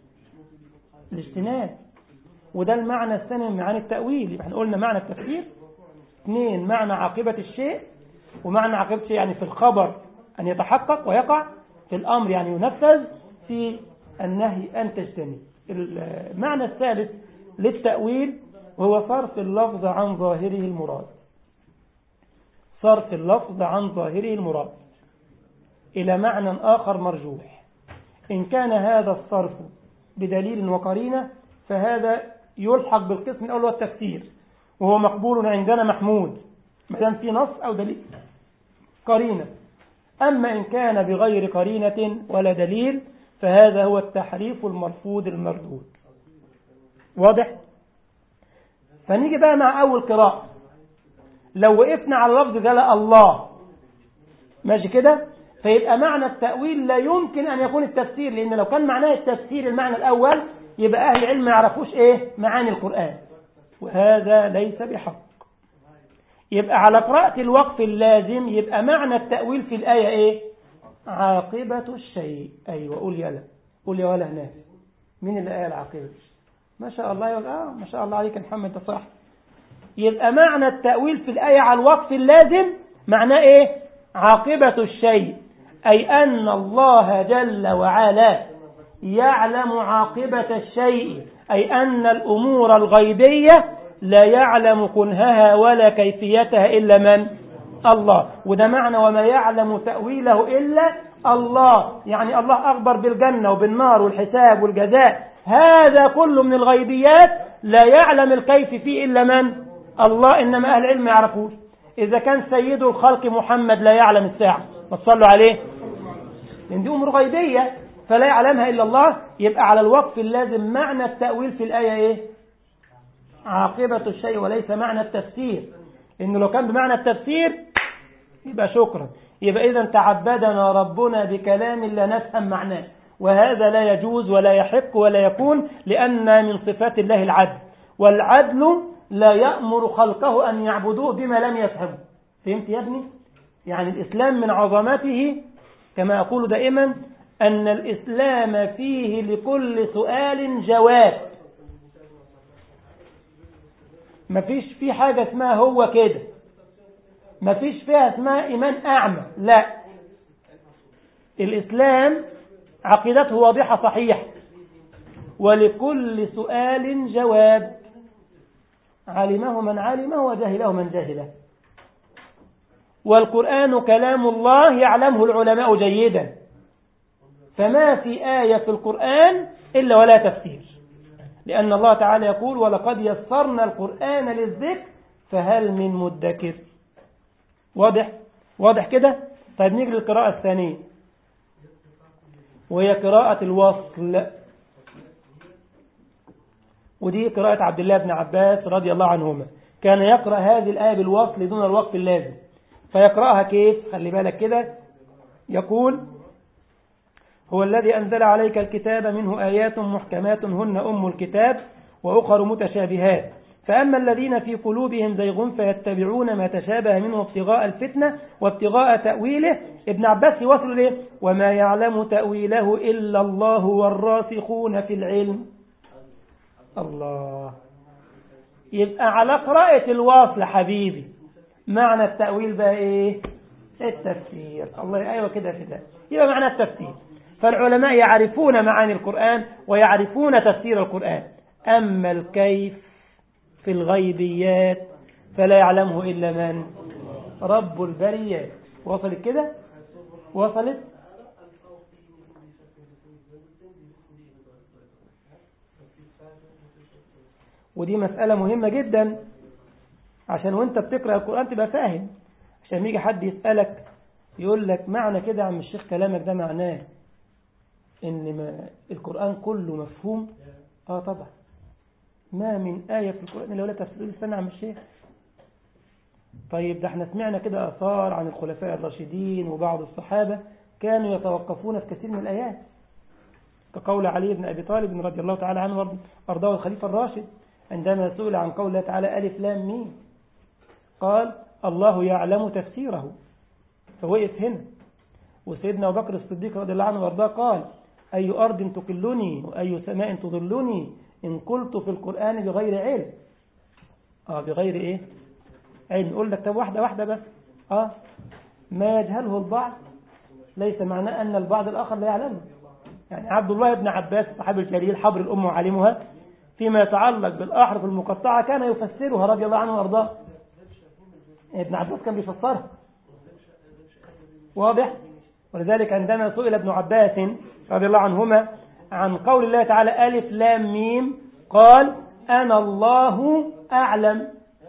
الاجتناب وده المعنى الثاني من معاني التأويل يبقى احنا قلنا معنى التفسير اثنين معنى عاقبة الشيء ومعنى عاقبة الشيء يعني في الخبر أن يتحقق ويقع في الأمر يعني ينفذ في النهي أن تجتنب المعنى الثالث للتأويل وهو صرف اللفظ عن ظاهره المراد صرف اللفظ عن ظاهره المراد إلى معنى آخر مرجوح إن كان هذا الصرف بدليل وقرينة فهذا يلحق بالقسم الأول والتفسير وهو مقبول عندنا محمود ما دام في نص أو دليل قرينة أما إن كان بغير قرينة ولا دليل فهذا هو التحريف المرفوض المردود واضح فنيجي بقى مع أول قراءة لو وقفنا على لفظ قال الله ماشي كده فيبقى معنى التأويل لا يمكن أن يكون التفسير لأن لو كان معناه التفسير المعنى الأول يبقى أهل العلم ما يعرفوش إيه معاني القرآن وهذا ليس بحق يبقى على قراءة الوقف اللازم يبقى معنى التأويل في الآية إيه عاقبة الشيء أيوة قول يلا قول يا ولا هناك مين اللي قال عاقبة ما شاء الله يقول آه ما شاء الله عليك محمد ده صح يبقى معنى التأويل في الآية على الوقف اللازم معناه إيه عاقبة الشيء أي أن الله جل وعلا يعلم عاقبة الشيء أي أن الأمور الغيبية لا يعلم كنهها ولا كيفيتها إلا من الله وده معنى وما يعلم تأويله إلا الله يعني الله أخبر بالجنة وبالنار والحساب والجزاء هذا كله من الغيبيات لا يعلم الكيف فيه إلا من الله إنما أهل العلم ما يعرفوش إذا كان سيد الخلق محمد لا يعلم الساعة ما تصلوا عليه لأن دي أمور غيبية فلا يعلمها إلا الله يبقى على الوقف اللازم معنى التأويل في الآية إيه عاقبة الشيء وليس معنى التفسير إنه لو كان بمعنى التفسير يبقى شكرا يبقى إذا تعبدنا ربنا بكلام لا نفهم معناه وهذا لا يجوز ولا يحق ولا يكون لأن من صفات الله العدل والعدل لا يأمر خلقه أن يعبدوه بما لم يفهموا فهمت يا ابني؟ يعني الإسلام من عظمته كما أقول دائما أن الإسلام فيه لكل سؤال جواب مفيش في حاجة اسمها هو كده مفيش فيها اسمها إيمان أعمى لا الإسلام عقيدته واضحة صحيحة ولكل سؤال جواب علمه من علمه وجهله من جهله والقرآن كلام الله يعلمه العلماء جيدا فما في آية في القرآن إلا ولا تفسير لأن الله تعالى يقول ولقد يسرنا القرآن للذكر فهل من مدكر واضح واضح كده طيب نيجي للقراءة الثانية وهي قراءة الوصل ودي قراءة عبد الله بن عباس رضي الله عنهما كان يقرأ هذه الآية بالوصل دون الوقف اللازم فيقرأها كيف خلي بالك كده يقول هو الذي أنزل عليك الكتاب منه آيات محكمات هن أم الكتاب وأخر متشابهات فأما الذين في قلوبهم زيغ فيتبعون ما تشابه منه ابتغاء الفتنة وابتغاء تأويله ابن عباس يوصل له وما يعلم تأويله إلا الله والراسخون في العلم الله يبقى على قراءة الواصل حبيبي معنى التأويل بقى إيه التفسير الله أيوة كده كده يبقى معنى التفسير فالعلماء يعرفون معاني القرآن ويعرفون تفسير القرآن أما الكيف في الغيبيات فلا يعلمه إلا من رب البريات وصلت كده وصلت ودي مسألة مهمة جدا عشان وانت بتقرأ القرآن تبقى فاهم عشان يجي حد يسألك يقول لك معنى كده يا عم الشيخ كلامك ده معناه ان ما القرآن كله مفهوم اه طبعا ما من آية في القرآن إلا ولا تفسير استنى عم الشيخ طيب ده احنا سمعنا كده آثار عن الخلفاء الراشدين وبعض الصحابة كانوا يتوقفون في كثير من الآيات كقول علي بن أبي طالب رضي الله تعالى عنه أرضاه الخليفة الراشد عندما سئل عن قول الله تعالى ألف لام مين قال الله يعلم تفسيره فوقف هنا وسيدنا أبو بكر الصديق رضي الله عنه وارضاه قال أي أرض تقلني وأي سماء تضلني إن قلت في القرآن بغير علم آه بغير إيه علم يقول لك طب واحدة واحدة بس آه ما يجهله البعض ليس معناه أن البعض الآخر لا يعلمه يعني عبد الله بن عباس صحابي الجليل حبر الأمة وعلمها فيما يتعلق بالأحرف المقطعة كان يفسرها رضي الله عنه وارضاه ابن عباس كان بيفسرها واضح ولذلك عندما سئل ابن عباس رضي الله عنهما عن قول الله تعالى ألف لام ميم قال أنا الله أعلم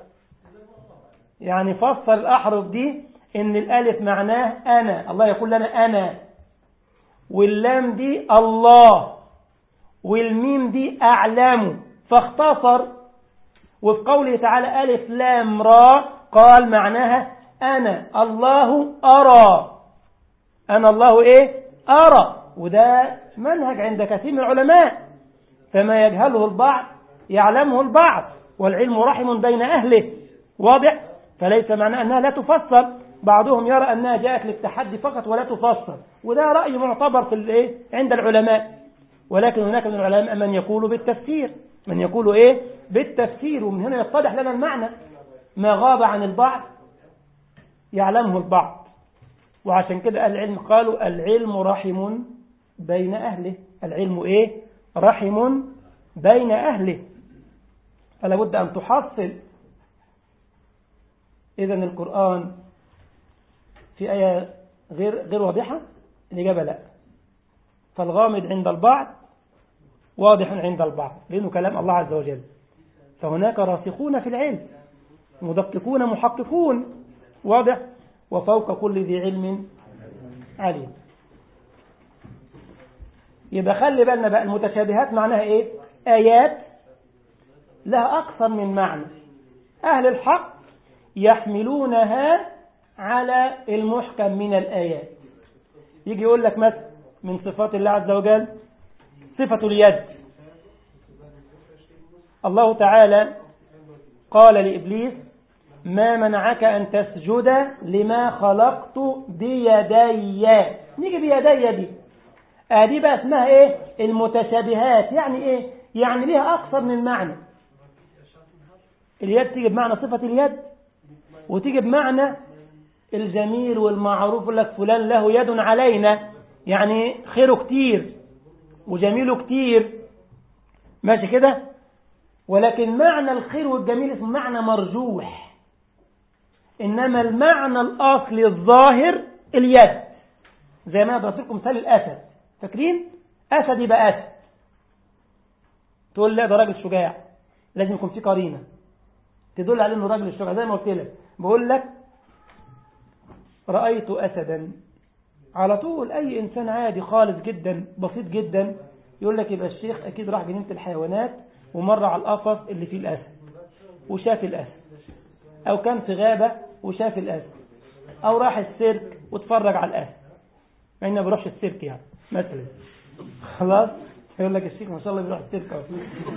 يعني فسر الأحرف دي إن الألف معناه أنا الله يقول لنا أنا واللام دي الله والميم دي أعلم فاختصر وفي قوله تعالى ألف لام را قال معناها أنا الله أرى أنا الله إيه أرى وده منهج عند كثير من العلماء فما يجهله البعض يعلمه البعض والعلم رحم بين أهله واضح فليس معنى أنها لا تفسر بعضهم يرى أنها جاءت للتحدي فقط ولا تفسر وده رأي معتبر في الإيه عند العلماء ولكن هناك من العلماء من يقول بالتفسير من يقول إيه بالتفسير ومن هنا يتضح لنا المعنى ما غاب عن البعض يعلمه البعض وعشان كده أهل العلم قالوا العلم رحم بين أهله العلم إيه رحم بين أهله فلا بد أن تحصل إذا القرآن في آية غير غير واضحة الإجابة لا فالغامض عند البعض واضح عند البعض لأنه كلام الله عز وجل فهناك راسخون في العلم مدققون محققون واضح وفوق كل ذي علم عليم يبقى خلي بالنا بقى المتشابهات معناها ايه آيات لها أكثر من معنى أهل الحق يحملونها على المحكم من الآيات يجي يقول لك مثلا من صفات الله عز وجل صفة اليد الله تعالى قال لإبليس ما منعك أن تسجد لما خلقت بيدي نيجي بيدي دي ادي بقى اسمها ايه المتشابهات يعني ايه يعني ليها اكثر من معنى اليد تيجي بمعنى صفة اليد وتيجي بمعنى الجميل والمعروف لك فلان له يد علينا يعني خيره كتير وجميله كتير ماشي كده ولكن معنى الخير والجميل اسمه معنى مرجوح إنما المعنى الأصلي الظاهر اليد زي ما ضربت لكم مثال الأسد فاكرين أسد يبقى أسد تقول لا ده راجل شجاع لازم يكون في قرينة تدل على انه راجل الشجاع زي ما قلت لك بقول لك رأيت أسدا على طول أي إنسان عادي خالص جدا بسيط جدا يقول لك يبقى الشيخ أكيد راح جنينة الحيوانات ومر على القفص اللي فيه الأسد وشاف الأسد أو كان في غابة وشاف الأسد أو راح السيرك واتفرج على الأسد مع إنه ما بيروحش السيرك يعني مثلا خلاص يقول لك الشيخ ما شاء الله بيروح السيرك أهو.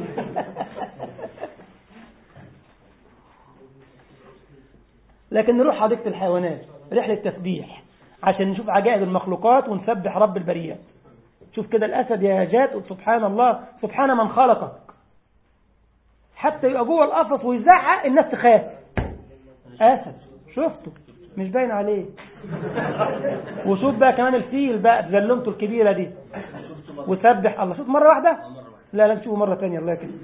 لكن نروح حديقة الحيوانات رحلة تسبيح عشان نشوف عجائب المخلوقات ونسبح رب البريات شوف كده الأسد يا هجات سبحان الله سبحان من خلقك حتى يبقى جوه القفص ويزعق الناس تخاف أسد شفته مش باين عليه وشوف بقى كمان الفيل بقى بزلمته الكبيرة دي وسبح الله شوف مرة واحدة لا لا نشوفه مرة تانية الله يكرمك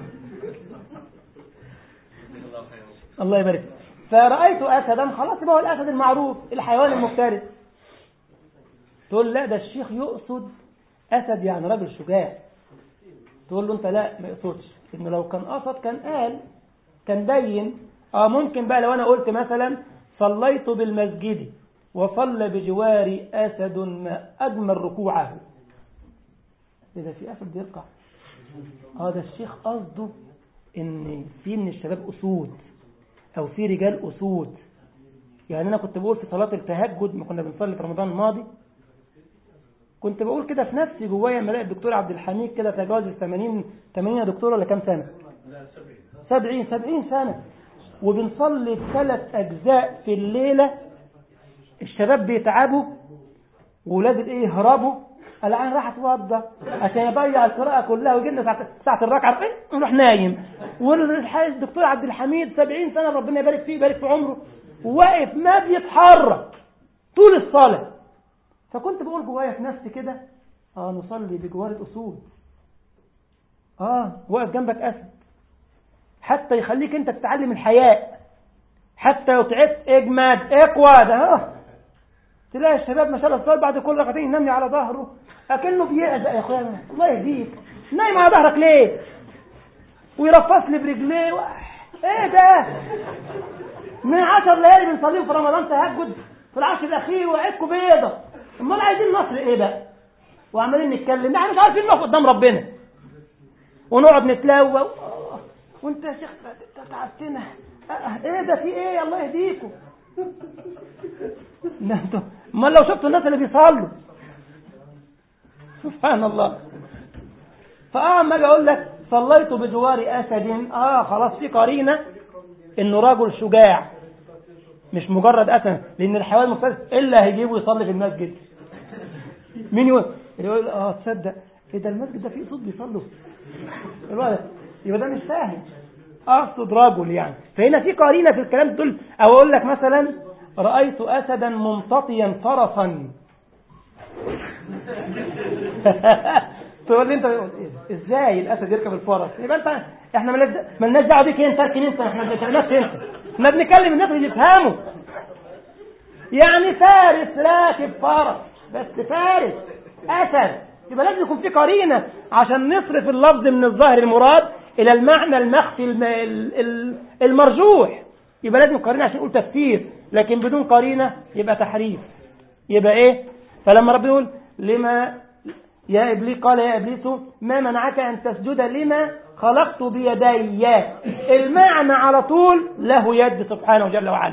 الله يبارك فيك. فرأيت أسدا خلاص يبقى هو الأسد المعروف الحيوان المفترس تقول لا ده الشيخ يقصد أسد يعني راجل شجاع تقول له أنت لا ما يقصدش إنه لو كان قصد كان قال كان بين اه ممكن بقى لو أنا قلت مثلا صليت بالمسجد وصلى بجواري أسد ما أجمل ركوعه إذا في أسد يركع اه ده الشيخ قصده إن في من الشباب أسود أو في رجال أسود يعني أنا كنت بقول في صلاة التهجد ما كنا بنصلي في رمضان الماضي كنت بقول كده في نفسي جوايا لما الاقي الدكتور عبد الحميد كده تجاوز ال 80 80 يا دكتور ولا كام سنة؟ 70 70 سنة وبنصلي بثلاث أجزاء في الليلة الشباب بيتعبوا وولاد الايه يهربوا العين راح اتوضى عشان يضيع القراءة كلها ويجي لنا ساعة, ساعة الركعة إيه؟ نروح نايم والدكتور عبد الحميد 70 سنة ربنا يبارك فيه يبارك في عمره واقف ما بيتحرك طول الصلاة فكنت بقول جوايا في نفسي كده اه نصلي بجوار الأسود اه واقف جنبك أسد حتى يخليك انت تتعلم الحياء حتى لو تعبت اجمد اقوى ده اه تلاقي الشباب ما شاء الله الصلاة بعد كل ركعتين ينام لي على ظهره اكنه بيأذى يا اخويا الله يهديك نايم على ظهرك ليه ويرفص لي برجليه و... ايه ده من عشر ليالي بنصليهم في رمضان تهجد في العشر الاخير وعيدكم بيضة امال عايزين نصر ايه بقى وعمالين نتكلم احنا مش عارفين نقف قدام ربنا ونقعد نتلوى وانت يا شيخ تعبتنا ايه ده في ايه الله يهديكم انتوا امال لو شفتوا الناس اللي بيصلوا سبحان الله فاه اما اجي اقول لك صليت بجوار اسد اه خلاص في قرينه انه رجل شجاع مش مجرد اسد لان الحيوان المفترس الا هيجيبه يصلي في المسجد مين يقول يقول اه تصدق ايه ده المسجد ده فيه صوت بيصلوا الولد يبقى ده مش فاهم اقصد رجل يعني فهنا في قرينه في الكلام تقول او اقول لك مثلا رايت اسدا ممتطيا فرسا تقول لي انت ازاي الاسد يركب الفرس يبقى انت احنا مالناش دعوه بيك انت تركن انت احنا ما بنتكلمش انت احنا بنتكلم الناس اللي يفهموا يعني فارس راكب فرس بس فارس اسد يبقى لازم يكون في قرينه عشان نصرف اللفظ من الظاهر المراد الى المعنى المخفي المرجوح يبقى لازم قرينه عشان نقول تفسير لكن بدون قرينه يبقى تحريف يبقى ايه فلما ربنا يقول لما يا ابليس قال يا ابليس ما منعك ان تسجد لما خلقت بيدي المعنى على طول له يد سبحانه جل وعلا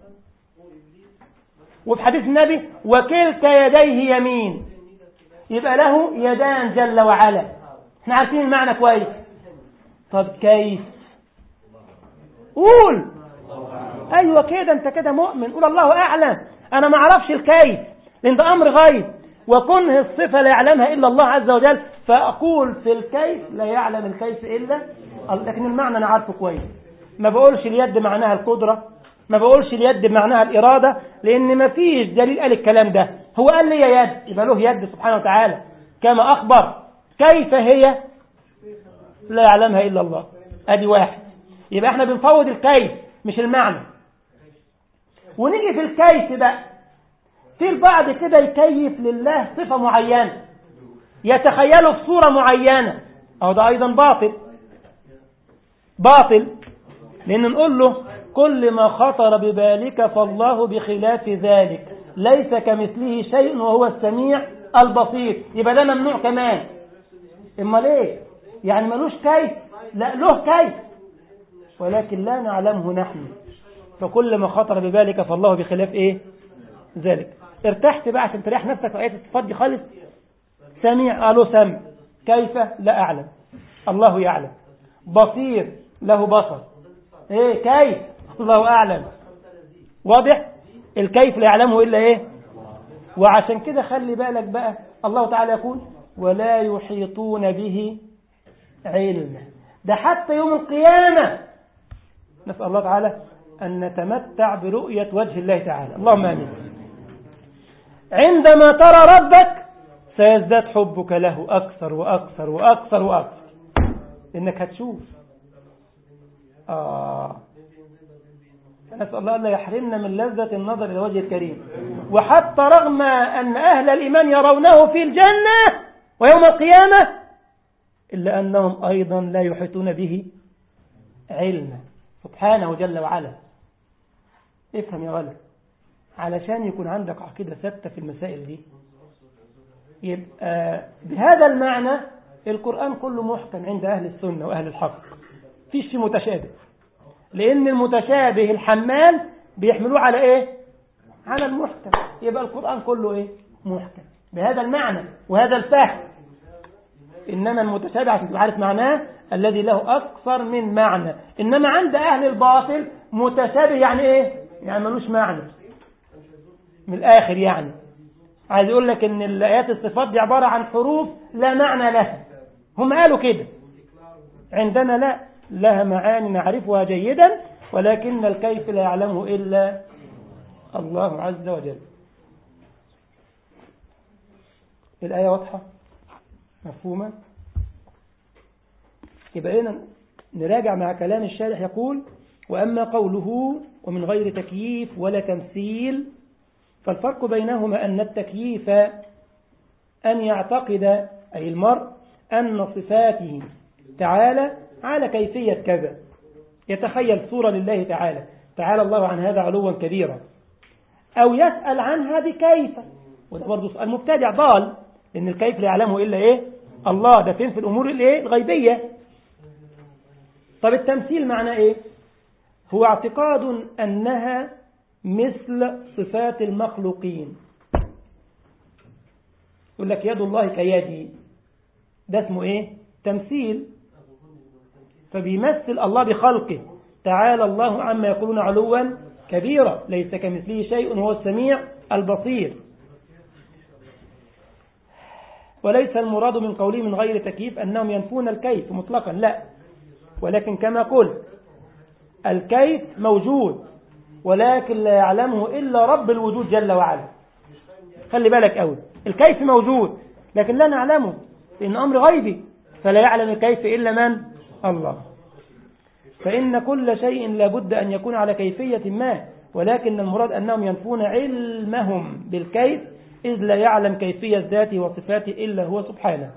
وفي حديث النبي وكلتا يديه يمين يبقى له يدان جل وعلا احنا عارفين المعنى كويس طب كيف قول ايوه كده انت كده مؤمن قول الله اعلم انا ما اعرفش الكيف لان ده امر غيب وكنه الصفه لا يعلمها الا الله عز وجل فاقول في الكيف لا يعلم الكيف الا لكن المعنى انا عارفه كويس ما بقولش اليد معناها القدره ما بقولش اليد بمعناها الاراده لان ما فيش دليل قال الكلام ده هو قال لي يد يبقى له يد سبحانه وتعالى كما اخبر كيف هي لا يعلمها الا الله ادي واحد يبقى احنا بنفوض الكيف مش المعنى ونيجي في الكيف بقى في البعض كده يكيف لله صفة معينة يتخيله في صورة معينة أو ده أيضا باطل باطل لأن نقول له كل ما خطر ببالك فالله بخلاف ذلك ليس كمثله شيء وهو السميع البصير يبقى ده ممنوع كمان إما ليه يعني ملوش كيف لا له كيف ولكن لا نعلمه نحن فكل ما خطر ببالك فالله بخلاف إيه ذلك ارتحت بقى عشان تريح نفسك في آيات الصفات دي خالص سميع قالوا سمع كيف لا أعلم الله يعلم بصير له بصر ايه كيف الله أعلم واضح الكيف لا يعلمه إلا ايه وعشان كده خلي بالك بقى الله تعالى يقول ولا يحيطون به علما ده حتى يوم القيامة نسأل الله تعالى أن نتمتع برؤية وجه الله تعالى اللهم آمين عندما ترى ربك سيزداد حبك له أكثر وأكثر وأكثر وأكثر إنك هتشوف آه نسأل الله ألا يحرمنا من لذة النظر إلى وجه الكريم وحتى رغم أن أهل الإيمان يرونه في الجنة ويوم القيامة إلا أنهم أيضا لا يحيطون به علما سبحانه جل وعلا افهم يا ولد علشان يكون عندك عقيدة ثابتة في المسائل دي يبقى بهذا المعنى القرآن كله محكم عند أهل السنة وأهل الحق فيش متشابه لأن المتشابه الحمال بيحملوه على إيه على المحكم يبقى القرآن كله إيه محكم بهذا المعنى وهذا الفهم إنما المتشابه عشان تبقى عارف معناه الذي له أكثر من معنى إنما عند أهل الباطل متشابه يعني إيه يعني ملوش معنى من الآخر يعني عايز يقول لك ان الآيات الصفات دي عبارة عن حروف لا معنى لها هم قالوا كده عندنا لا لها معاني نعرفها جيدا ولكن الكيف لا يعلمه إلا الله عز وجل الآية واضحة مفهومة يبقى هنا نراجع مع كلام الشارح يقول وأما قوله ومن غير تكييف ولا تمثيل فالفرق بينهما أن التكييف أن يعتقد أي المرء أن صفاته تعالى على كيفية كذا يتخيل صورة لله تعالى تعالى الله عن هذا علوا كبيرا أو يسأل عنها بكيف وده برضه سؤال مبتدع ضال لأن الكيف لا يعلمه إلا إيه الله ده فين في الأمور الإيه الغيبية طب التمثيل معناه إيه هو اعتقاد أنها مثل صفات المخلوقين يقول لك يد الله كيدي ده اسمه ايه تمثيل فبيمثل الله بخلقه تعالى الله عما يقولون علوا كبيرا ليس كمثله شيء وهو السميع البصير وليس المراد من قوله من غير تكييف أنهم ينفون الكيف مطلقا لا ولكن كما قلت الكيف موجود ولكن لا يعلمه إلا رب الوجود جل وعلا خلي بالك أول الكيف موجود لكن لا نعلمه لأن أمر غيبي فلا يعلم الكيف إلا من الله فإن كل شيء لابد أن يكون على كيفية ما ولكن المراد أنهم ينفون علمهم بالكيف إذ لا يعلم كيفية ذاته وصفاته إلا هو سبحانه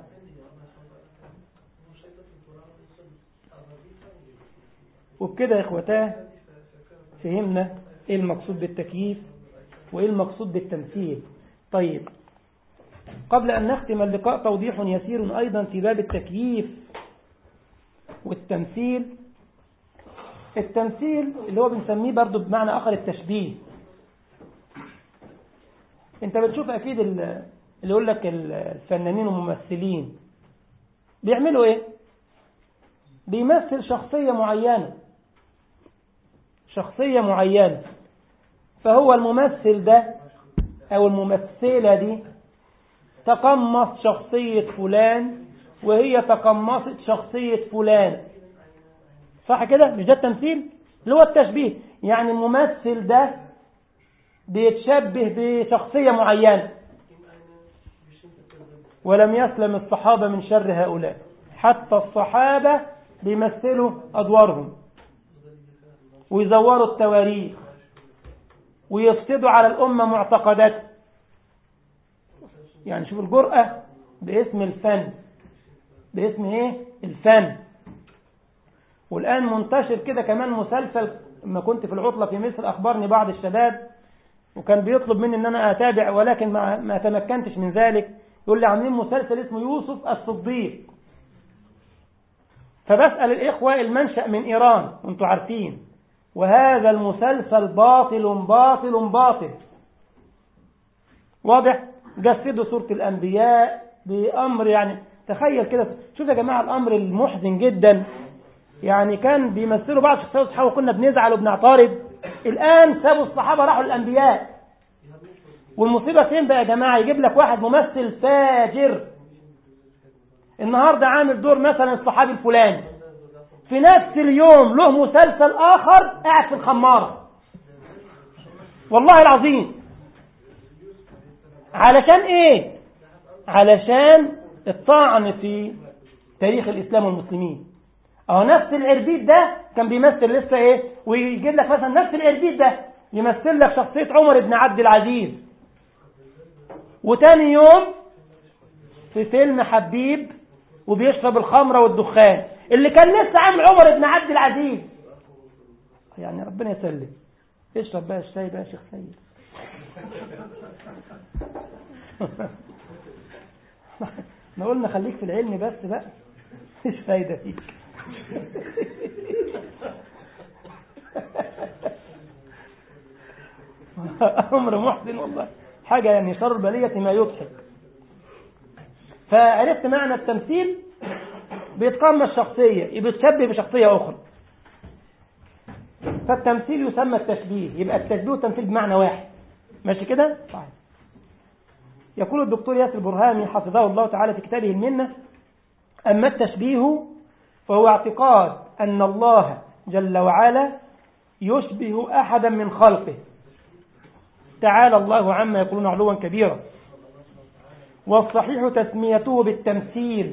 وبكده يا إخوتاه فهمنا إيه المقصود بالتكييف وإيه المقصود بالتمثيل طيب قبل أن نختم اللقاء توضيح يسير أيضا في باب التكييف والتمثيل التمثيل اللي هو بنسميه برضو بمعنى آخر التشبيه انت بتشوف أكيد اللي يقول لك الفنانين والممثلين بيعملوا ايه بيمثل شخصية معينة شخصية معينة فهو الممثل ده أو الممثلة دي تقمص شخصية فلان وهي تقمصت شخصية فلان صح كده مش ده التمثيل اللي هو التشبيه يعني الممثل ده بيتشبه بشخصية معينة ولم يسلم الصحابة من شر هؤلاء حتى الصحابة بيمثلوا أدوارهم ويزوروا التواريخ ويفسدوا على الأمة معتقدات يعني شوف الجرأة باسم الفن باسم ايه الفن والآن منتشر كده كمان مسلسل لما كنت في العطلة في مصر أخبرني بعض الشباب وكان بيطلب مني ان انا اتابع ولكن ما, ما تمكنتش من ذلك يقول لي عاملين مسلسل اسمه يوسف الصديق فبسأل الإخوة المنشأ من إيران وانتوا عارفين وهذا المسلسل باطل باطل باطل واضح جسدوا سورة الأنبياء بأمر يعني تخيل كده شوف يا جماعة الأمر المحزن جدا يعني كان بيمثلوا بعض شخصيات الصحابة وكنا بنزعل وبنعترض الآن سابوا الصحابة راحوا للأنبياء والمصيبة فين بقى يا جماعة يجيب لك واحد ممثل فاجر النهاردة عامل دور مثلا الصحابي الفلاني في نفس اليوم له مسلسل آخر قاعد في الخمارة والله العظيم علشان ايه علشان الطعن في تاريخ الإسلام والمسلمين اهو نفس العربيد ده كان بيمثل لسه ايه ويجيب لك مثلا نفس العربيد ده يمثل لك شخصية عمر بن عبد العزيز وتاني يوم في فيلم حبيب وبيشرب الخمرة والدخان اللي كان لسه عامل عمر بن عبد العزيز يعني ربنا يسلم اشرب بقى الشاي بقى يا شيخ سيد احنا قلنا خليك في العلم بس بقى مفيش فايدة فيك أمر محزن والله حاجة يعني شر البلية ما يضحك فعرفت معنى التمثيل بيتقام الشخصية بيتشبه بشخصية أخرى فالتمثيل يسمى التشبيه يبقى التشبيه والتمثيل بمعنى واحد ماشي كده؟ صحيح يقول الدكتور ياسر برهامي حفظه الله تعالى في كتابه المنة أما التشبيه فهو اعتقاد أن الله جل وعلا يشبه أحدا من خلقه تعالى الله عما يقولون علوا كبيرا والصحيح تسميته بالتمثيل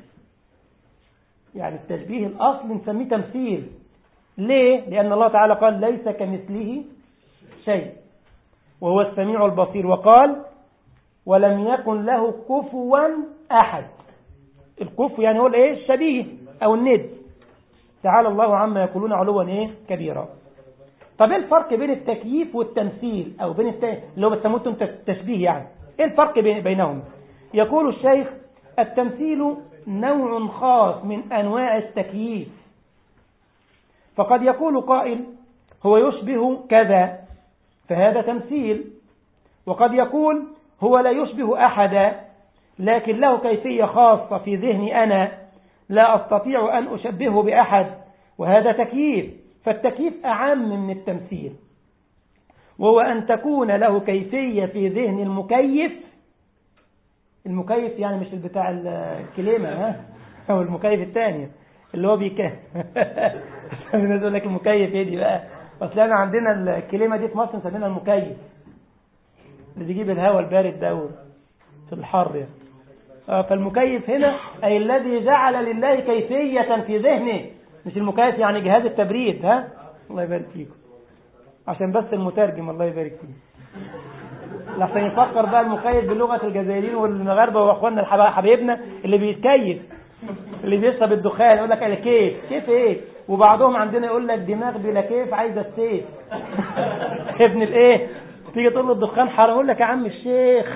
يعني التشبيه الأصل نسميه تمثيل ليه؟ لأن الله تعالى قال ليس كمثله شيء وهو السميع البصير وقال ولم يكن له كفوا أحد الكفو يعني هو الايه الشبيه أو الند تعالى الله عما يقولون علوا ايه كبيرا طب ايه الفرق بين التكييف والتمثيل او بين الت... اللي هو بتسموه انتم التشبيه يعني ايه الفرق بين... بينهم يقول الشيخ التمثيل نوع خاص من انواع التكييف فقد يقول قائل هو يشبه كذا فهذا تمثيل وقد يقول هو لا يشبه احدا لكن له كيفية خاصة في ذهني أنا لا أستطيع أن أشبهه بأحد وهذا تكييف فالتكييف أعم من التمثيل وهو أن تكون له كيفية في ذهن المكيف المكيف يعني مش بتاع الكليمة ها أو المكيف الثاني اللي هو بيكيف الناس يقول لك المكيف ايه دي بقى اصل احنا عندنا الكليمة دي في مصر نسميها المكيف اللي بيجيب الهواء البارد ده في الحر يعني. فالمكيف هنا أي الذي جعل لله كيفية في ذهنه مش المكيف يعني جهاز التبريد ها الله يبارك فيكم عشان بس المترجم الله يبارك فيه لحسن يفكر بقى المكيف بلغة الجزائريين والمغاربة واخواننا حبايبنا اللي بيتكيف اللي بيشرب الدخان يقول لك كيف كيف ايه وبعضهم عندنا يقول لك دماغ بلا كيف عايزه السيف ابن الايه تيجي تقول له الدخان حرام يقول لك يا عم الشيخ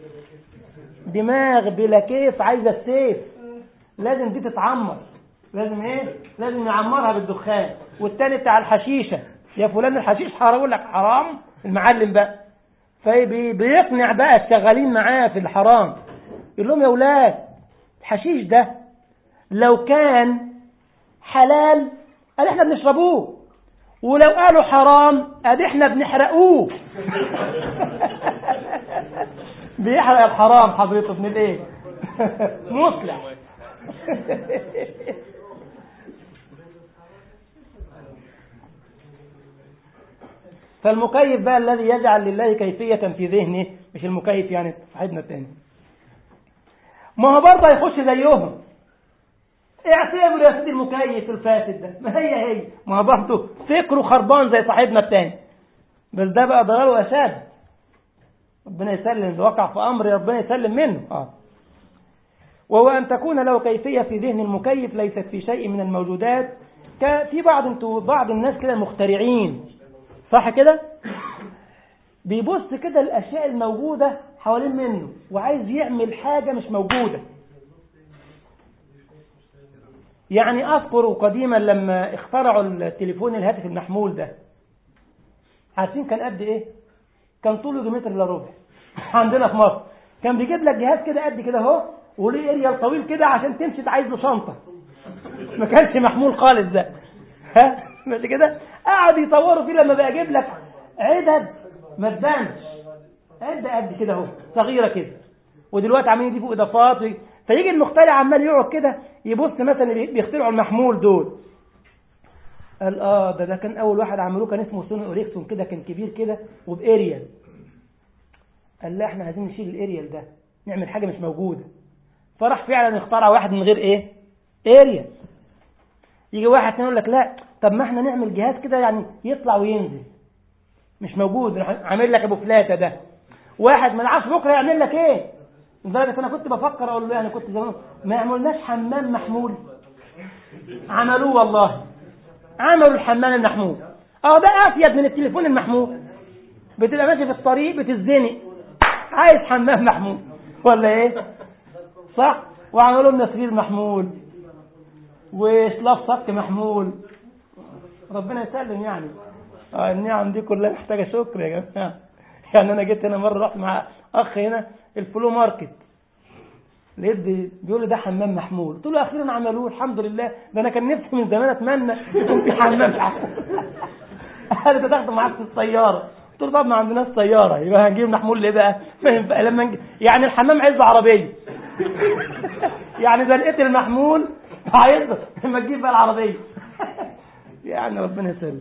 دماغ بلا كيف عايزه السيف لازم دي تتعمر لازم ايه لازم نعمرها بالدخان والتاني بتاع الحشيشه يا فلان الحشيش حرام يقول لك حرام المعلم بقى فبيقنع بقى الشغالين معاه في الحرام يقول لهم يا اولاد الحشيش ده لو كان حلال قال احنا بنشربوه ولو قالوا حرام ادي احنا بنحرقوه بيحرق الحرام حضرته ابن الايه مصلح فالمكيف بقى الذي يجعل لله كيفية في ذهنه مش المكيف يعني صاحبنا الثاني ما هو برضه هيخش زيهم اعتبر يا سيدي المكيف الفاسد ده ما هي هي ما هو برضه فكره خربان زي صاحبنا الثاني بس ده بقى ضرره اشد ربنا يسلم ده وقع في امر ربنا يسلم منه اه وهو ان تكون له كيفيه في ذهن المكيف ليست في شيء من الموجودات في بعض انتوا بعض الناس كده مخترعين صح كده بيبص كده الاشياء الموجوده حوالين منه وعايز يعمل حاجه مش موجوده يعني أذكر قديما لما اخترعوا التليفون الهاتف المحمول ده عارفين كان قد إيه؟ كان طوله دي متر إلا ربع عندنا في مصر كان بيجيب لك جهاز كده قد كده أهو وليه اريال طويل كده عشان تمشي عايز له شنطة ما كانش محمول خالص ده ها مش كده قعد يطوروا فيه لما بقى اجيب لك عدد ما تبانش عدة قد كده اهو صغيرة كده ودلوقتي عمالين يضيفوا اضافات فيجي المخترع عمال يقعد كده يبص مثلا بيخترعوا المحمول دول قال اه ده ده كان اول واحد عملوه كان اسمه سوني اوريكسون كده كان كبير كده وباريال قال لا احنا عايزين نشيل الاريال ده نعمل حاجه مش موجوده فراح فعلا اخترع واحد من غير ايه اريال يجي واحد تاني يقول لك لا طب ما احنا نعمل جهاز كده يعني يطلع وينزل مش موجود عامل لك ابو فلاته ده واحد ما نعرفش بكره يعمل لك ايه لدرجه انا كنت بفكر اقول له يعني كنت زمان ما يعملناش حمام محمول عملوه والله عملوا الحمام المحمول اه ده افيد من التليفون المحمول بتبقى ماشي في الطريق بتزنق عايز حمام محمول ولا ايه صح وعملوا لنا سرير محمول وشلاف صك محمول ربنا يسلم يعني اه النعم دي كلها محتاجه شكر يا جماعه يعني انا جيت هنا مره رحت مع اخ هنا الفلو ماركت لقيت بيقول لي ده حمام محمول قلت له اخيرا عملوه الحمد لله ده انا كان نفسي من زمان اتمنى يكون في حمام محمول قال انت تاخده معاك في السياره قلت له طب ما عندناش سياره يبقى هنجيب محمول ليه بقى ما ينفع لما نجي... يعني الحمام عايز عربيه يعني ده لقيت المحمول عايز لما تجيب بقى العربيه يعني ربنا يسلم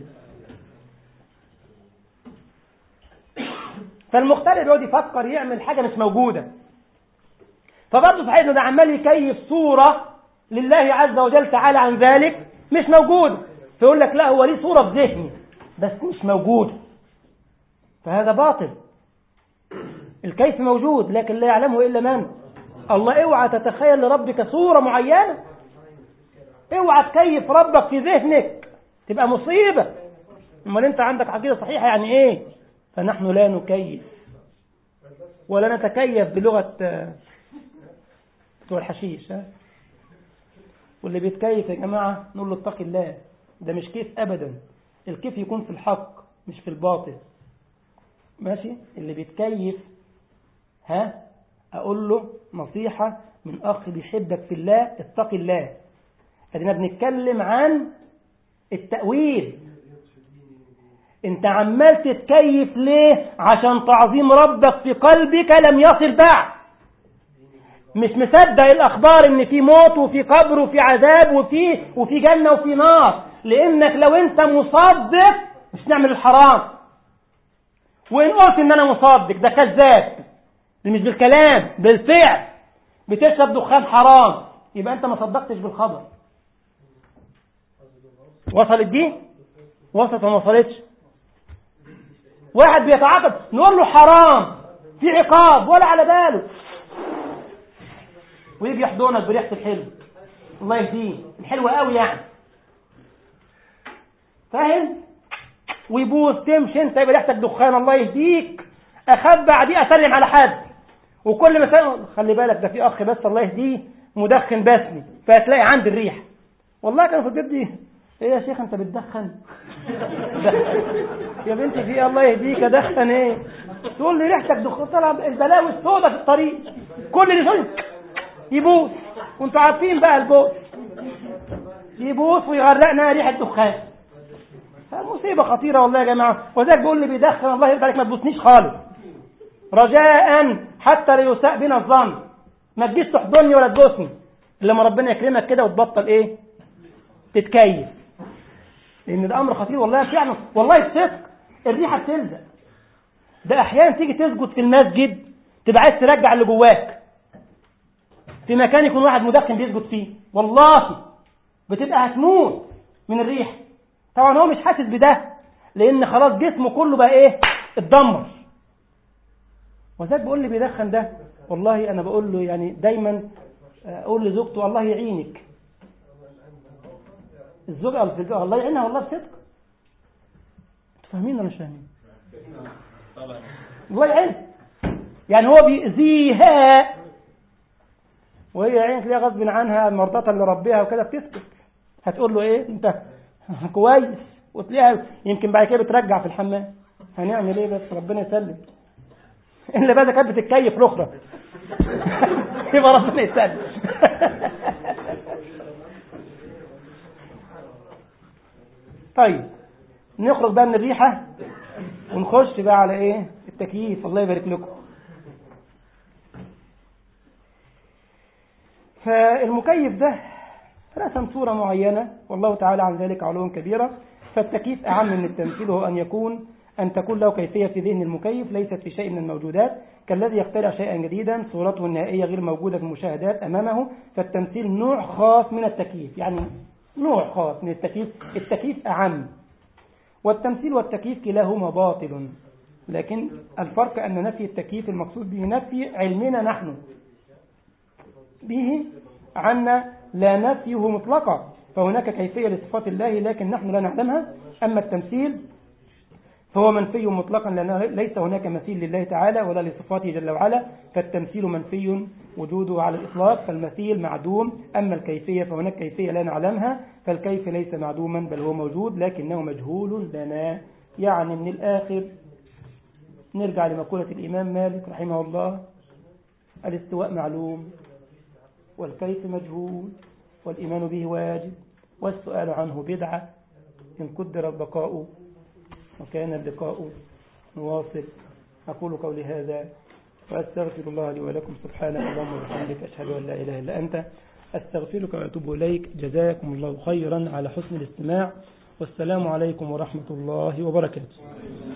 فالمخترع بيقعد يفكر يعمل حاجه مش موجوده فبرضه صحيح انه ده عمال يكيف صوره لله عز وجل تعالى عن ذلك مش موجوده فيقول لك لا هو ليه صوره في ذهني بس مش موجوده فهذا باطل الكيف موجود لكن لا يعلمه الا من الله اوعى تتخيل لربك صوره معينه اوعى تكيف ربك في ذهنك تبقى مصيبه امال انت عندك عقيده صحيحه يعني ايه فنحن لا نكيف ولا نتكيف بلغه بتوع الحشيش ها واللي بيتكيف يا جماعه نقول له اتق الله ده مش كيف ابدا الكيف يكون في الحق مش في الباطل ماشي اللي بيتكيف ها اقول له نصيحه من اخ بيحبك في الله اتق الله ادينا بنتكلم عن التأويل انت عمال تتكيف ليه عشان تعظيم ربك في قلبك لم يصل بعد مش مصدق الاخبار ان في موت وفي قبر وفي عذاب وفي وفي جنه وفي نار لانك لو انت مصدق مش نعمل الحرام وان قلت ان انا مصدق ده كذاب مش بالكلام بالفعل بتشرب دخان حرام يبقى انت ما صدقتش بالخبر وصلت دي وصلت وما وصلتش واحد بيتعاقب نقول له حرام في عقاب ولا على باله ويجي يحضنك بريحه الحلو الله يهديه الحلوه قوي يعني فاهم ويبوس تمشي انت يبقى ريحتك دخان الله يهديك اخاف بعديه اسلم على حد وكل ما اسلم خلي بالك ده في اخ بس الله يهديه مدخن بسمي فهتلاقي عندي الريحه والله كانوا في البيت دي ايه يا شيخ انت بتدخن يا بنتي في الله يهديك ادخن ايه تقول لي ريحتك دخان طلع البلاوي السوداء في الطريق كل اللي يقول يبوس وانتوا عارفين بقى البوس يبوس ويغرقنا ريحه دخان مصيبه خطيره والله يا جماعه وذلك بيقول لي بيدخن الله يرضى عليك ما تبوسنيش خالص رجاء حتى لا يساء بنا الظن ما تجيش تحضني ولا تبوسني لما ربنا يكرمك كده وتبطل ايه تتكيف لان ده امر خطير والله فعلا والله بصدق الريحه بتلزق ده احيانا تيجي تسجد في المسجد تبقى عايز ترجع اللي جواك في مكان يكون واحد مدخن بيسجد فيه والله بتبقى هتموت من الريح طبعا هو مش حاسس بده لان خلاص جسمه كله بقى ايه اتدمر وذاك بيقول لي بيدخن ده والله انا بقول له يعني دايما اقول لزوجته الله يعينك الزوجة الله يعينها والله بصدق انتوا فاهمين ولا مش فاهمين الله يعينها يعني هو بيأذيها وهي عين تلاقيها غصب عنها مرضاة لربها وكده بتسكت هتقول له ايه انت كويس وتلاقيها يمكن بعد كده بترجع في الحمام هنعمل ايه بس ربنا يسلم الا بقى كانت بتتكيف الاخرى يبقى ربنا يسلم طيب نخرج بقى من الريحة ونخش بقى على ايه التكييف الله يبارك لكم فالمكيف ده رسم صورة معينة والله تعالى عن ذلك علوم كبيرة فالتكييف أعم من التمثيل هو أن يكون أن تكون له كيفية في ذهن المكيف ليست في شيء من الموجودات كالذي يخترع شيئا جديدا صورته النهائية غير موجودة في المشاهدات أمامه فالتمثيل نوع خاص من التكييف يعني نوع خاص من التكييف التكييف أعم والتمثيل والتكييف كلاهما باطل لكن الفرق أن نفي التكييف المقصود به نفي علمنا نحن به عنا لا نفيه مطلقا فهناك كيفية لصفات الله لكن نحن لا نعلمها أما التمثيل فهو منفي مطلقا لأن ليس هناك مثيل لله تعالى ولا لصفاته جل وعلا فالتمثيل منفي وجوده على الإطلاق فالمثيل معدوم أما الكيفية فهناك كيفية لا نعلمها فالكيف ليس معدوما بل هو موجود لكنه مجهول لنا يعني من الآخر نرجع لمقولة الإمام مالك رحمه الله الاستواء معلوم والكيف مجهول والإيمان به واجب والسؤال عنه بدعة إن قدر البقاء وكان اللقاء نواصل أقول قولي هذا وأستغفر الله لي ولكم سبحانك اللهم وبحمدك أشهد أن لا إله إلا أنت أستغفرك وأتوب إليك جزاكم الله خيرا على حسن الاستماع والسلام عليكم ورحمة الله وبركاته